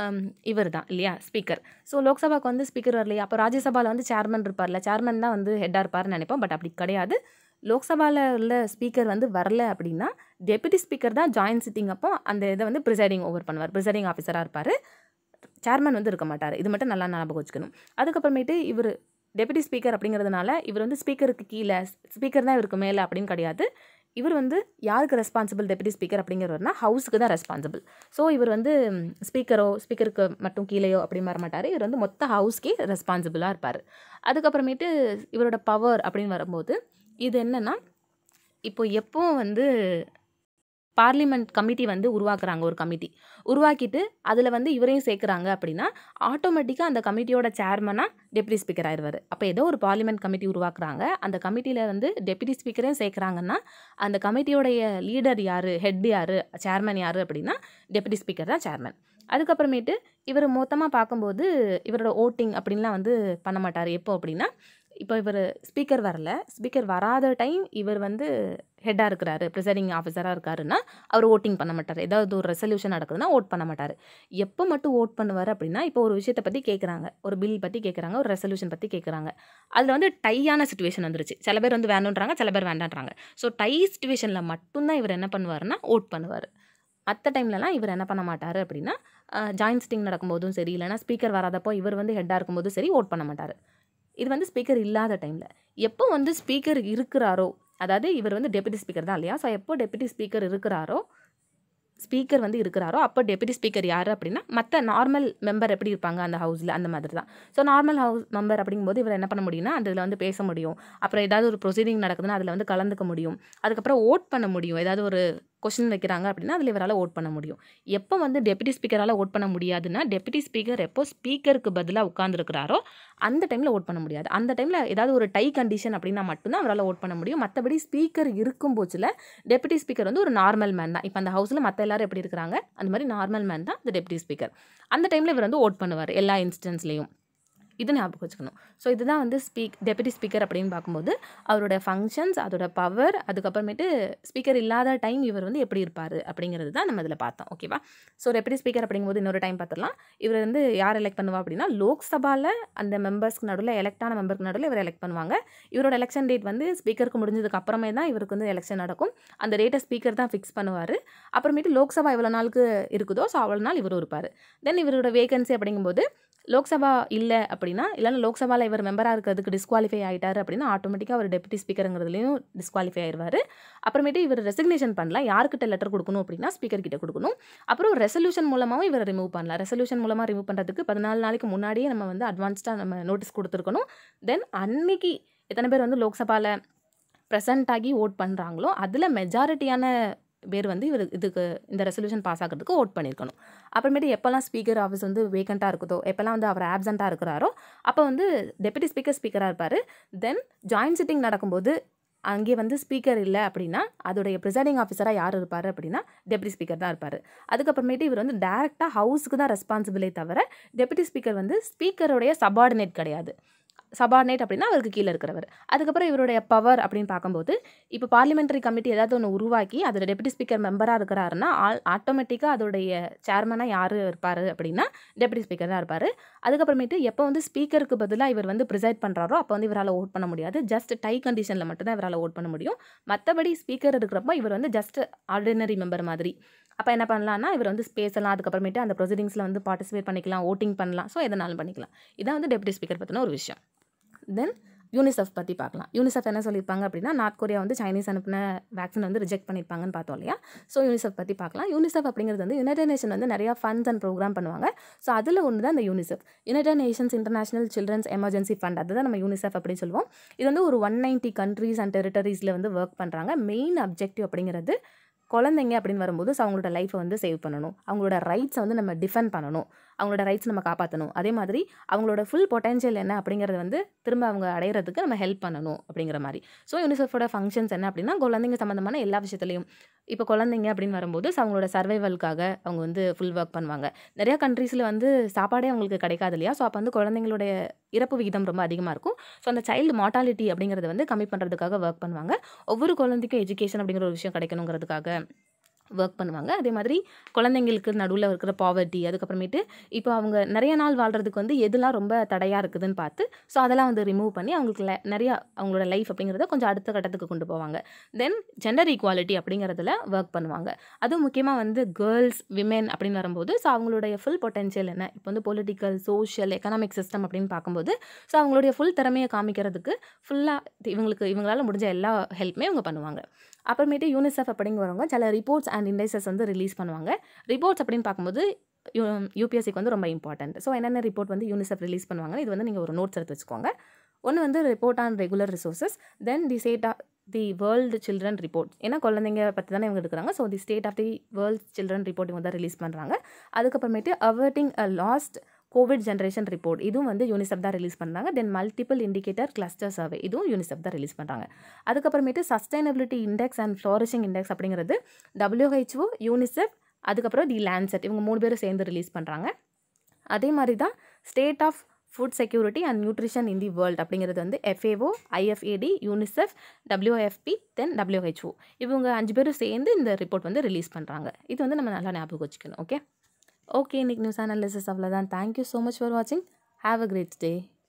இவர் தான் இல்லையா ஸ்பீக்கர் ஸோ லோக்சபாவுக்கு வந்து ஸ்பீக்கர் வரலையே அப்போ ராஜ்யசபாவில் வந்து சேர்மன் இருப்பார்ல சேர்மன் தான் வந்து ஹெட்டாக இருப்பார்னு நினைப்போம் பட் அப்படி கிடையாது லோக்சபாவில் உள்ள ஸ்பீக்கர் வந்து வரல அப்படின்னா டெப்யூட்டி ஸ்பீக்கர் தான் ஜாயின்ட் சிட்டிங் அப்போ அந்த இதை வந்து ப்ரிசைடிங் ஓவர் பண்ணுவார் ப்ரிசைடிங் ஆஃபீஸராக இருப்பார் சேர்மன் வந்து இருக்க மாட்டார் இது மட்டும் நல்லா ஞாபகம் வச்சுக்கணும் அதுக்கப்புறமேட்டு இவர் டெப்யூட்டி ஸ்பீக்கர் அப்படிங்கிறதுனால இவர் வந்து ஸ்பீக்கருக்கு கீழே ஸ்பீக்கர் தான் இவருக்கு மேலே அப்படின்னு கிடையாது இவர் வந்து யாருக்கு ரெஸ்பான்சிபிள் டெப்யூட்டி ஸ்பீக்கர் அப்படிங்கிறவர்னா ஹவுஸுக்கு தான் ரெஸ்பான்சிபிள் ஸோ இவர் வந்து ஸ்பீக்கரோ ஸ்பீக்கருக்கு மட்டும் கீழேயோ அப்படின்னு வர மாட்டார் இவர் வந்து மொத்த ஹவுஸ்க்கே ரெஸ்பான்சிபிளாக இருப்பார் அதுக்கப்புறமேட்டு இவரோட பவர் அப்படின்னு வரும்போது இது என்னென்னா இப்போ எப்போ வந்து பார்லிமெண்ட் கமிட்டி வந்து உருவாக்குறாங்க ஒரு கமிட்டி உருவாக்கிட்டு அதில் வந்து இவரையும் சேர்க்குறாங்க அப்படின்னா ஆட்டோமேட்டிக்காக அந்த கமிட்டியோட சேர்மனாக டெப்யூட்டி ஸ்பீக்கர் ஆயிடுவார் அப்போ ஏதோ ஒரு பார்லிமெண்ட் கமிட்டி உருவாக்குறாங்க அந்த கமிட்டியில் வந்து டெப்யூட்டி ஸ்பீக்கரையும் சேர்க்குறாங்கன்னா அந்த கமிட்டியோடைய லீடர் யார் ஹெட் யார் சேர்மன் யார் அப்படின்னா டெப்யூட்டி ஸ்பீக்கர் தான் சேர்மன் அதுக்கப்புறமேட்டு இவர் மொத்தமாக பார்க்கும்போது இவரோட ஓட்டிங் அப்படின்லாம் வந்து பண்ண மாட்டார் எப்போ அப்படின்னா இப்போ இவர் ஸ்பீக்கர் வரல ஸ்பீக்கர் வராத டைம் இவர் வந்து ஹெட்டாக இருக்கிறாரு ப்ரிசைடிங் ஆஃபீஸராக இருக்காருன்னா அவர் ஓட்டிங் பண்ண மாட்டார் ஏதாவது ஒரு ரெசல்யூஷன் நடக்குதுன்னா ஓட் பண்ண மாட்டார் எப்போ மட்டும் ஓட் பண்ணுவார் அப்படின்னா இப்போ ஒரு விஷயத்தை பற்றி கேட்குறாங்க ஒரு பில் பற்றி கேட்குறாங்க ஒரு ரெசல்யூஷன் பற்றி கேட்குறாங்க அதில் வந்து டையான சுச்சுவேஷன் வந்துருச்சு சில பேர் வந்து வேணுன்றாங்க சில பேர் வேண்டான்றாங்க ஸோ டை சுச்சுவேஷனில் மட்டும்தான் இவர் என்ன பண்ணுவாருன்னா ஓட் பண்ணுவார் மற்ற டைம்லலாம் இவர் என்ன பண்ண மாட்டார் அப்படின்னா ஜாயின்ட் சிட்டிங் நடக்கும்போதும் சரி இல்லைனா ஸ்பீக்கர் வராதப்போ இவர் வந்து ஹெட்டாக இருக்கும்போதும் சரி ஓட் பண்ண மாட்டார் இது வந்து ஸ்பீக்கர் இல்லாத டைமில் எப்போ வந்து ஸ்பீக்கர் இருக்கிறாரோ அதாவது இவர் வந்து டெப்யூட்டி ஸ்பீக்கர் தான் இல்லையா ஸோ எப்போ டெப்யூட்டி ஸ்பீக்கர் இருக்கிறாரோ ஸ்பீக்கர் வந்து இருக்கிறாரோ அப்போ டெப்யூட்டி ஸ்பீக்கர் யார் அப்படின்னா மற்ற நார்மல் மெம்பர் எப்படி இருப்பாங்க அந்த ஹவுஸில் அந்த மாதிரி தான் ஸோ நார்மல் ஹவுஸ் மெம்பர் அப்படிங்கும்போது இவர் என்ன பண்ண முடியும்னா அதில் வந்து பேச முடியும் அப்புறம் ஏதாவது ஒரு ப்ரொசீடிங் நடக்குதுன்னா அதில் வந்து கலந்துக்க முடியும் அதுக்கப்புறம் ஓட் பண்ண முடியும் ஏதாவது ஒரு கொஷின் வைக்கிறாங்க அப்படின்னா அதில் இவரால் ஓட் பண்ண முடியும் எப்போ வந்து டெப்யூட்டி ஸ்பீக்கரால் ஓட் பண்ண முடியாதுன்னா டெப்யூட்டி ஸ்பீக்கர் எப்போ ஸ்பீக்கருக்கு பதிலாக உட்காந்துருக்கிறாரோ அந்த டைமில் ஓட் பண்ண முடியாது அந்த டைமில் ஏதாவது ஒரு டை கண்டிஷன் அப்படின்னா மட்டும்தான் அவரால் ஓட் பண்ண முடியும் மற்றபடி ஸ்பீக்கர் இருக்கும் போச்சில் டெப்யூட்டி ஸ்பீக்கர் வந்து ஒரு நார்மல் மேன் தான் இப்போ அந்த ஹவுஸில் மற்ற எல்லாரும் எப்படி இருக்கிறாங்க அந்த மாதிரி நார்மல் மேன் தான் இந்த டெப்யூட்டி ஸ்பீக்கர் அந்த டைமில் இவர் வந்து ஓட் பண்ணுவார் எல்லா இன்ஸ்டன்ஸ்லேயும் இது ஞாபகம் வச்சுக்கணும் ஸோ இதுதான் வந்து ஸ்பீக் டெப்யூட்டி ஸ்பீக்கர் அப்படின்னு பார்க்கும்போது அவரோட ஃபங்க்ஷன்ஸ் அதோட பவர் அதுக்கப்புறமேட்டு ஸ்பீக்கர் இல்லாத டைம் இவர் வந்து எப்படி இருப்பார் அப்படிங்கிறது தான் நம்ம இதில் பார்த்தோம் ஓகேவா ஸோ டெப்யூட்டி ஸ்பீக்கர் அப்படிங்கும்போது இன்னொரு டைம் பார்த்துடலாம் இவர் வந்து யார் எலெக்ட் பண்ணுவா அப்படின்னா லோக்சபாவில் அந்த மெம்பர்ஸ்க்கு நடுவில் எலெக்டான மெம்பருக்கு நடுவில் இவர் எலெக்ட் பண்ணுவாங்க இவரோட எலெக்ஷன் டேட் வந்து ஸ்பீக்கருக்கு முடிஞ்சதுக்கு அப்புறமே தான் இவருக்கு வந்து எலெக்ஷன் நடக்கும் அந்த டேட்டை ஸ்பீக்கர் தான் ஃபிக்ஸ் பண்ணுவார் அப்புறமேட்டு லோக்சபா எவ்வளோ நாளுக்கு இருக்குதோ ஸோ அவ்வளோ நாள் இவரும் இருப்பார் தென் இவரோட வேகன்சி அப்படிங்கும்போது லோக்சபா இல்லை அப்படின்னா இல்லைன்னா லோக்சபாவில் இவர் மெம்பராக இருக்கிறதுக்கு டிஸ்குவாலிஃபை ஆகிட்டார் அப்படின்னா ஆட்டோமேட்டிக்காக அவர் டெப்யூட்டி ஸ்பீக்கருங்கிறதுலையும் டிஸ்குவாலிஃபை ஆயிடுவார் அப்புறமேட்டு இவர் ரெசிக்னேஷன் பண்ணலாம் யார்கிட்ட லெட்டர் கொடுக்கணும் அப்படின்னா ஸ்பீக்கர் கிட்ட கொடுக்கணும் அப்புறம் ரெசல்யூஷன் மூலமாகவும் இவரை ரிமூவ் பண்ணலாம் ரெசல்யூஷன் மூலமாக ரிமூவ் பண்ணுறதுக்கு பதினாலு நாளைக்கு முன்னாடியே நம்ம வந்து அட்வான்ஸ்டாக நம்ம நோட்டீஸ் கொடுத்துருக்கணும் தென் அன்னைக்கு எத்தனை பேர் வந்து லோக்சபாவில் ப்ரெசென்ட் ஆகி ஓட் பண்ணுறாங்களோ அதில் மெஜாரிட்டியான பேர் வந்து இவர் இதுக்கு இந்த ரெசல்யூஷன் பாஸ் ஆகிறதுக்கு ஓட் பண்ணியிருக்கணும் அப்புறமேட்டு எப்போல்லாம் ஸ்பீக்கர் ஆஃபீஸ் வந்து வேக்கண்ட்டாக இருக்குதோ எப்போல்லாம் வந்து அவர் ஆப்சண்ட்டாக இருக்கிறாரோ அப்போ வந்து டெப்யூட்டி ஸ்பீக்கர் ஸ்பீக்கராக இருப்பார் தென் ஜாயின்ட் சிட்டிங் நடக்கும்போது அங்கே வந்து ஸ்பீக்கர் இல்லை அப்படின்னா அதோடைய ப்ரிசைடிங் ஆஃபீஸராக யார் இருப்பார் அப்படின்னா டெப்யூட்டி ஸ்பீக்கர் தான் இருப்பார் அதுக்கப்புறமேட்டு இவர் வந்து டேரெக்டாக ஹவுஸுக்கு தான் ரெஸ்பான்சிபிளே தவிர டெப்யூட்டி ஸ்பீக்கர் வந்து ஸ்பீக்கருடைய சபார்டினேட் கிடையாது சபார்டினேட் அப்படின்னா அவருக்கு கீழே இருக்கிறவர் அதுக்கப்புறம் இவருடைய பவர் அப்படின்னு பார்க்கும்போது இப்போ பார்லிமெண்டரி கமிட்டி ஏதாவது ஒன்று உருவாக்கி அதில் டெப்யூட்டி ஸ்பீக்கர் மெம்பராக இருக்கிறாருன்னா ஆல் ஆட்டோமேட்டிக்காக அதோடைய சேர்மனாக யார் இருப்பார் அப்படின்னா டெப்யூட்டி ஸ்பீக்கர் தான் இருப்பார் அதுக்கப்புறமேட்டு எப்போ வந்து ஸ்பீக்கருக்கு பதிலாக இவர் வந்து ப்ரிசைட் பண்ணுறாரோ அப்போ வந்து இவரால் ஓட் பண்ண முடியாது ஜஸ்ட் டை கண்டிஷனில் மட்டும்தான் இவரால் ஓட் பண்ண முடியும் மற்றபடி ஸ்பீக்கர் இருக்கிறப்போ இவர் வந்து ஜஸ்ட் ஆர்டினரி மெம்பர் மாதிரி அப்போ என்ன பண்ணலாம்னா இவர் வந்து ஸ்பேஸ் எல்லாம் அதுக்கப்புறமேட்டு அந்த ப்ரொசீடிங்ஸில் வந்து பார்ட்டிசிபேட் பண்ணிக்கலாம் ஓட்டிங் பண்ணலாம் ஸோ எதனாலும் பண்ணிக்கலாம் இதான் வந்து டெப்யூட்டி ஸ்பீக்கர் பற்றின ஒரு விஷயம் தென் யூனிசெஃப் பற்றி பார்க்கலாம் யூனிசெஃப் என்ன சொல்லியிருப்பாங்க அப்படின்னா நார்த் கொரியா வந்து சைனீஸ் அனுப்பின வேக்சின் வந்து ரிஜெக்ட் பண்ணியிருப்பாங்கன்னு பார்த்தோம் இல்லையா ஸோ யூனிசெஃப் பற்றி பார்க்கலாம் யூனிசெஃப் அப்படிங்கிறது வந்து யுனைடெட் நேஷன் வந்து நிறையா ஃபண்ட்ஸ் அண்ட் ப்ரோக்ராம் பண்ணுவாங்க ஸோ அதில் ஒன்று தான் இந்த UNICEF United Nations International Children's Emergency Fund அதுதான் நம்ம யூனிசெஃப் அப்படின்னு சொல்லுவோம் இது வந்து ஒரு ஒன் நைன்ட்டி கண்ட்ரீஸ் அண்ட் டெரிட்டரிஸில் வந்து ஒர்க் பண்ணுறாங்க மெயின் அப்ஜெக்டிவ் அப்படிங்கிறது குழந்தைங்க அப்படின்னு வரும்போது ஸோ அவங்களோட லைஃப்பை வந்து சேவ் பண்ணணும் அவங்களோட ரைட்ஸை வந்து நம்ம டிஃபெண்ட் பண்ணணும் அவங்களோட ரைட்ஸ் நம்ம காப்பாற்றணும் அதே மாதிரி அவங்களோட ஃபுல் பொட்டன்ஷியல் என்ன அப்படிங்கிறத வந்து திரும்ப அவங்க அடையிறதுக்கு நம்ம ஹெல்ப் பண்ணணும் அப்படிங்கிற மாதிரி ஸோ யூனிசெஃபோட ஃபங்க்ஷன்ஸ் என்ன அப்படின்னா குழந்தைங்க சம்மந்தமான எல்லா விஷயத்துலையும் இப்போ குழந்தைங்க அப்படின்னு வரும்போது ஸோ அவங்களோட சர்வைவலுக்காக அவங்க வந்து ஃபுல் ஒர்க் பண்ணுவாங்க நிறையா கண்ட்ரீஸில் வந்து சாப்பாடே அவங்களுக்கு கிடைக்காது இல்லையா ஸோ அப்போ வந்து குழந்தைங்களுடைய இறப்பு விகிதம் ரொம்ப அதிகமாக இருக்கும் ஸோ அந்த சைல்டு மார்ட்டாலிட்டி அப்படிங்கிறத வந்து கம்மி பண்ணுறதுக்காக ஒர்க் பண்ணுவாங்க ஒவ்வொரு குழந்தைக்கும் எஜுகேஷன் அப்படிங்கிற ஒரு விஷயம் கிடைக்கணுங்கிறதுக்காக ஒர்க் பண்ணுவாங்க அதே மாதிரி குழந்தைங்களுக்கு நடுவில் இருக்கிற பாவர்ட்டி அதுக்கப்புறமேட்டு இப்போ அவங்க நிறைய நாள் வாழ்கிறதுக்கு வந்து எதுலாம் ரொம்ப தடையாக இருக்குதுன்னு பார்த்து ஸோ அதெல்லாம் வந்து ரிமூவ் பண்ணி அவங்களுக்கு le- நிறையா அவங்களோட லைஃப் அப்படிங்கிறத கொஞ்சம் அடுத்த கட்டத்துக்கு கொண்டு போவாங்க தென் ஜெண்டர் ஈக்குவாலிட்டி அப்படிங்கிறதுல ஒர்க் பண்ணுவாங்க அதுவும் முக்கியமாக வந்து கேர்ள்ஸ் விமென் அப்படின்னு வரும்போது ஸோ அவங்களுடைய ஃபுல் பொட்டன்ஷியல் என்ன இப்போ வந்து பொலிட்டிக்கல் சோஷியல் எக்கனாமிக் சிஸ்டம் அப்படின்னு பார்க்கும்போது ஸோ அவங்களுடைய ஃபுல் திறமையை காமிக்கிறதுக்கு ஃபுல்லாக இவங்களுக்கு இவங்களால முடிஞ்ச எல்லா ஹெல்ப்புமே இவங்க பண்ணுவாங்க அப்புறமேட்டு யூனிசெஃப் அப்படிங்கிறவங்க சில ரிப்போர்ட்ஸ் அண்ட் இண்டைசஸ் வந்து ரிலீஸ் பண்ணுவாங்க ரிப்போர்ட்ஸ் அப்படின்னு பார்க்கும்போது யூபிஎஸ்சிக்கு வந்து ரொம்ப இம்பார்ட்டன்ட் ஸோ என்னென்ன ரிப்போர்ட் வந்து யூனிசெஃப் ரிலீஸ் பண்ணுவாங்க இது வந்து நீங்கள் ஒரு நோட்ஸ் எடுத்து வச்சுக்கோங்க ஒன்று வந்து report on regular resources then the state of the world children report ஏன்னா குழந்தைங்க பற்றி தானே இவங்க எடுக்கிறாங்க so the state of the world children report இவங்க தான் ரிலீஸ் பண்ணுறாங்க அதுக்கப்புறமேட்டு averting a lost covid generation report இதுவும் வந்து யூனிசெஃப் தான் ரிலீஸ் பண்ணுறாங்க then multiple indicator cluster survey இதுவும் யூனிசெஃப் தான் ரிலீஸ் பண்ணுறாங்க அதுக்கப்புறமேட்டு sustainability index and flourishing index அப்படிங்கிறது WHO யூனிசெஃப் அதுக்கப்புறம் தி லேண்ட்செட் இவங்க மூணு பேரும் சேர்ந்து ரிலீஸ் பண்ணுறாங்க அதே மாதிரி தான் state of food security and nutrition in the world அப்படிங்கிறது வந்து FAO IFAD UNICEF WFP then WHO இவங்க அஞ்சு பேரும் சேர்ந்து இந்த ரிப்போர்ட் வந்து ரிலீஸ் பண்ணுறாங்க இது வந்து நம்ம நல்லா ஞாபகம் வச்சுக்கணும் ஓகே ஓகே இன்னைக்கு நியூஸ் அனாலிசிஸ் அவ்வளோதான் தேங்க்யூ ஸோ மச் ஃபார் வாட்சிங் ஹாவ் அ கிரேட் டே